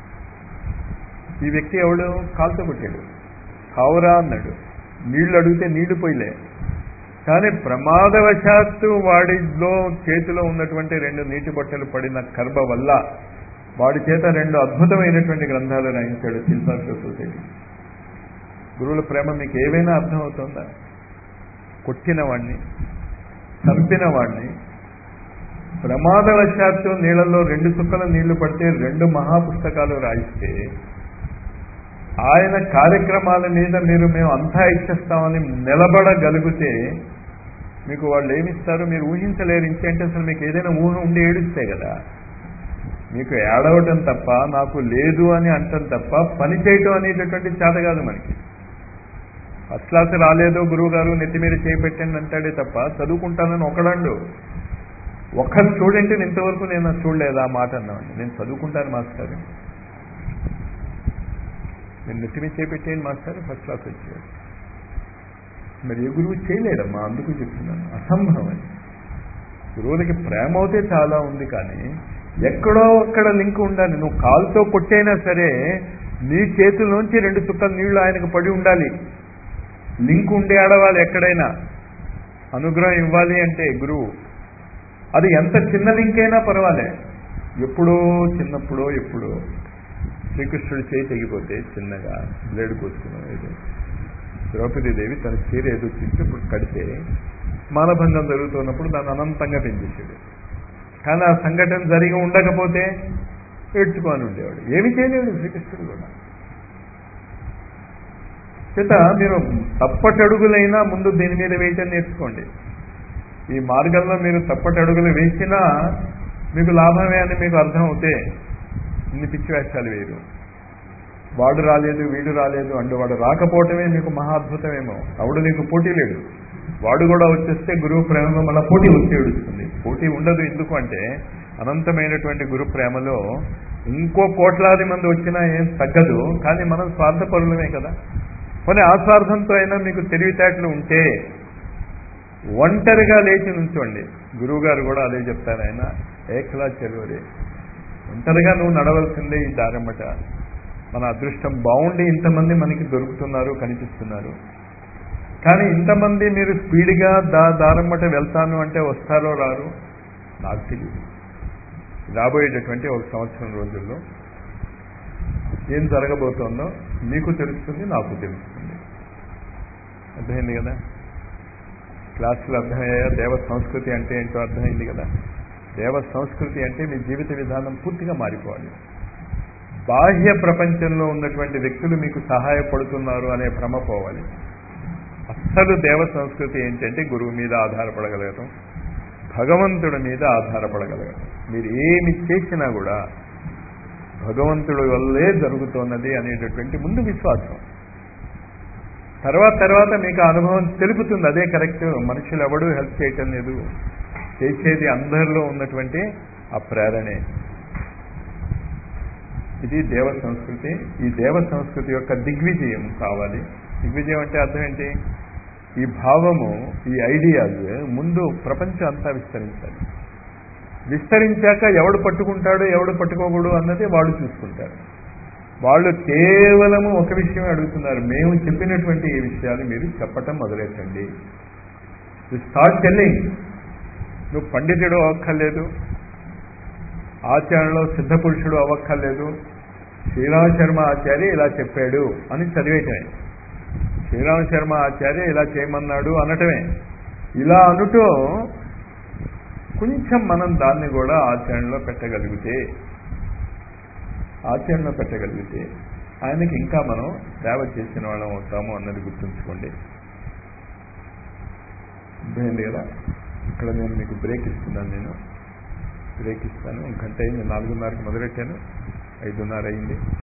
ఈ వ్యక్తి ఎవడు కాల్తో కొట్టాడు కావురా అన్నాడు నీళ్లు అడిగితే నీళ్లు పోయిలే కానీ ప్రమాదవశాత్తు వాడిలో చేతిలో ఉన్నటువంటి రెండు నీటి బొట్టలు పడిన కర్బ వల్ల వాడి చేత రెండు అద్భుతమైనటువంటి గ్రంథాలు రాయించాడు ఫిల్సాఫికల్ సొసైటీ గురువుల ప్రేమ మీకు ఏవైనా అర్థమవుతుందా కొట్టిన వాడిని చంపిన వాడిని ప్రమాదవశాత్తు నీళ్ళల్లో రెండు చుక్కల నీళ్లు పడితే రెండు మహాపుస్తకాలు రాయిస్తే ఆయన కార్యక్రమాల మీద మీరు మేము అంతా ఇచ్చేస్తామని నిలబడగలిగితే మీకు వాళ్ళు ఏమిస్తారు మీరు ఊహించలేరు ఇంకేంటే అసలు మీకు ఏదైనా ఊహ ఉండి ఏడుస్తే కదా మీకు ఏడవటం తప్ప నాకు లేదు అని అంటం తప్ప పని చేయటం అనేటటువంటి చేత కాదు మనకి ఫస్ట్ క్లాస్ రాలేదు గురువు గారు నెత్తి మీద చేపెట్టండి అంటాడే తప్ప చదువుకుంటానని ఒకడండు ఒక్క స్టూడెంట్ని ఇంతవరకు నేను చూడలేదు ఆ మాట అన్నామండి నేను చదువుకుంటాను మాస్టర్ నేను నెత్తి మీద చేపెట్టేయండి మాస్టర్ ఫస్ట్ క్లాస్ వచ్చాడు మరి ఏ గురువు చేయలేడమ్మా అందుకు చెప్తున్నాను అసంభవం అది గురువులకి ప్రేమ అవుతే చాలా ఉంది కానీ ఎక్కడో అక్కడ లింక్ ఉండాలి నువ్వు కాలుతో కొట్టైనా సరే నీ చేతుల్లోంచి రెండు చుక్కల నీళ్లు ఆయనకు పడి ఉండాలి లింక్ ఉండి ఆడవాలి ఎక్కడైనా అనుగ్రహం ఇవ్వాలి అంటే గురువు అది ఎంత చిన్న లింక్ అయినా పర్వాలే ఎప్పుడో చిన్నప్పుడో ఎప్పుడో శ్రీకృష్ణుడి చేయి తెగిపోతే చిన్నగా బ్లేడ్ కోసుకున్నాం ఏదో ద్రౌపదీదేవి తన చీర ఏదో చించి ఇప్పుడు కడితే మానభంగం జరుగుతున్నప్పుడు దాన్ని అనంతంగా పెంచేసాడు కానీ ఆ సంఘటన జరిగి ఉండకపోతే ఏడ్చుకొని ఉండేవాడు ఏమి చేయలేడు శ్రీకృష్ణుడు కూడా చేత మీరు తప్పటడుగులైనా ముందు దీని మీద వేయటం నేర్చుకోండి ఈ మార్గంలో మీరు తప్పటడుగులు వేసినా మీకు లాభమే అని మీకు అర్థం అవుతే ఇన్ని పిచ్చి వేషాలు వేరు వాడు రాలేదు వీడు రాలేదు అండు వాడు రాకపోవటమే మీకు మహా అద్భుతమేమో అవుడు నీకు పోటీ లేడు వాడు కూడా వచ్చేస్తే గురువు ప్రేమలో మళ్ళీ పోటీ వచ్చి ఏడుస్తుంది పోటీ ఉండదు ఎందుకు అంటే అనంతమైనటువంటి గురు ప్రేమలో ఇంకో కోట్లాది మంది వచ్చినా ఏం తగ్గదు కానీ మనం స్వార్థపరులమే కదా కొన్ని ఆ స్వార్థంతో అయినా మీకు తెలివితేటలు ఉంటే ఒంటరిగా లేచి నుంచోండి గురువు గారు కూడా అదే చెప్తారు ఆయన ఏకలా చెరువరే ఒంటరిగా నువ్వు నడవలసిందే ఈ దారమ్మట మన అదృష్టం బాగుండి ఇంతమంది మనకి దొరుకుతున్నారు కనిపిస్తున్నారు కానీ ఇంతమంది మీరు స్పీడ్గా దా దారమ్మట వెళ్తాను అంటే వస్తారో రారు నాకు తెలియదు రాబోయేటటువంటి ఒక సంవత్సరం రోజుల్లో ఏం జరగబోతోందో మీకు తెలుస్తుంది నాకు తెలుస్తుంది అర్థమైంది కదా క్లాసులు అర్థమయ్యాయా దేవ సంస్కృతి అంటే ఏంటో అర్థమైంది కదా దేవ సంస్కృతి అంటే మీ జీవిత విధానం పూర్తిగా మారిపోవాలి బాహ్య ప్రపంచంలో ఉన్నటువంటి వ్యక్తులు మీకు సహాయపడుతున్నారు అనే భ్రమ పోవాలి అసలు దేవ సంస్కృతి ఏంటంటే గురువు మీద ఆధారపడగలగటం భగవంతుడి మీద ఆధారపడగలగటం మీరు ఏమి చేసినా కూడా భగవంతుడి వల్లే జరుగుతున్నది అనేటటువంటి ముందు విశ్వాసం తర్వాత తర్వాత మీకు ఆ అనుభవం తెలుపుతుంది అదే కరెక్ట్ మనుషులు ఎవడు హెల్ప్ చేయటం లేదు చేసేది అందరిలో ఉన్నటువంటి ఆ ప్రేరణే ఇది దేవ సంస్కృతి ఈ దేవ సంస్కృతి యొక్క దిగ్విజయం కావాలి దిగ్విజయం అంటే అర్థం ఏంటి ఈ భావము ఈ ఐడియాస్ ముందు ప్రపంచం అంతా విస్తరించాలి విస్తరించాక ఎవడు పట్టుకుంటాడు ఎవడు పట్టుకోకూడదు అన్నది వాళ్ళు చూసుకుంటారు వాళ్ళు కేవలము ఒక విషయం అడుగుతున్నారు మేము చెప్పినటువంటి ఈ విషయాలు మీరు చెప్పటం మొదలెట్టండి స్టార్ట్ టెల్లింగ్ నువ్వు పండితుడు అవ్వక్కర్లేదు ఆచరణలో సిద్ధ పురుషుడు అవ్వక్కర్లేదు శ్రీరామ శర్మ ఆచార్య ఇలా చెప్పాడు అని చదివేయటమే శ్రీరామ శర్మ ఆచార్య ఇలా చేయమన్నాడు అనటమే ఇలా అనుటో కొంచెం మనం దాన్ని కూడా ఆచరణలో పెట్టగలిగితే ఆచరణలో పెట్టగలిగితే ఆయనకి ఇంకా మనం సేవ చేసిన వాళ్ళం అవుతాము అన్నది గుర్తుంచుకోండి అర్థమైంది కదా ఇక్కడ నేను మీకు బ్రేక్ ఇస్తున్నాను నేను బ్రేక్ ఇస్తాను గంట అయింది నాలుగున్నరకి మొదలెట్టాను ఐదున్నర అయింది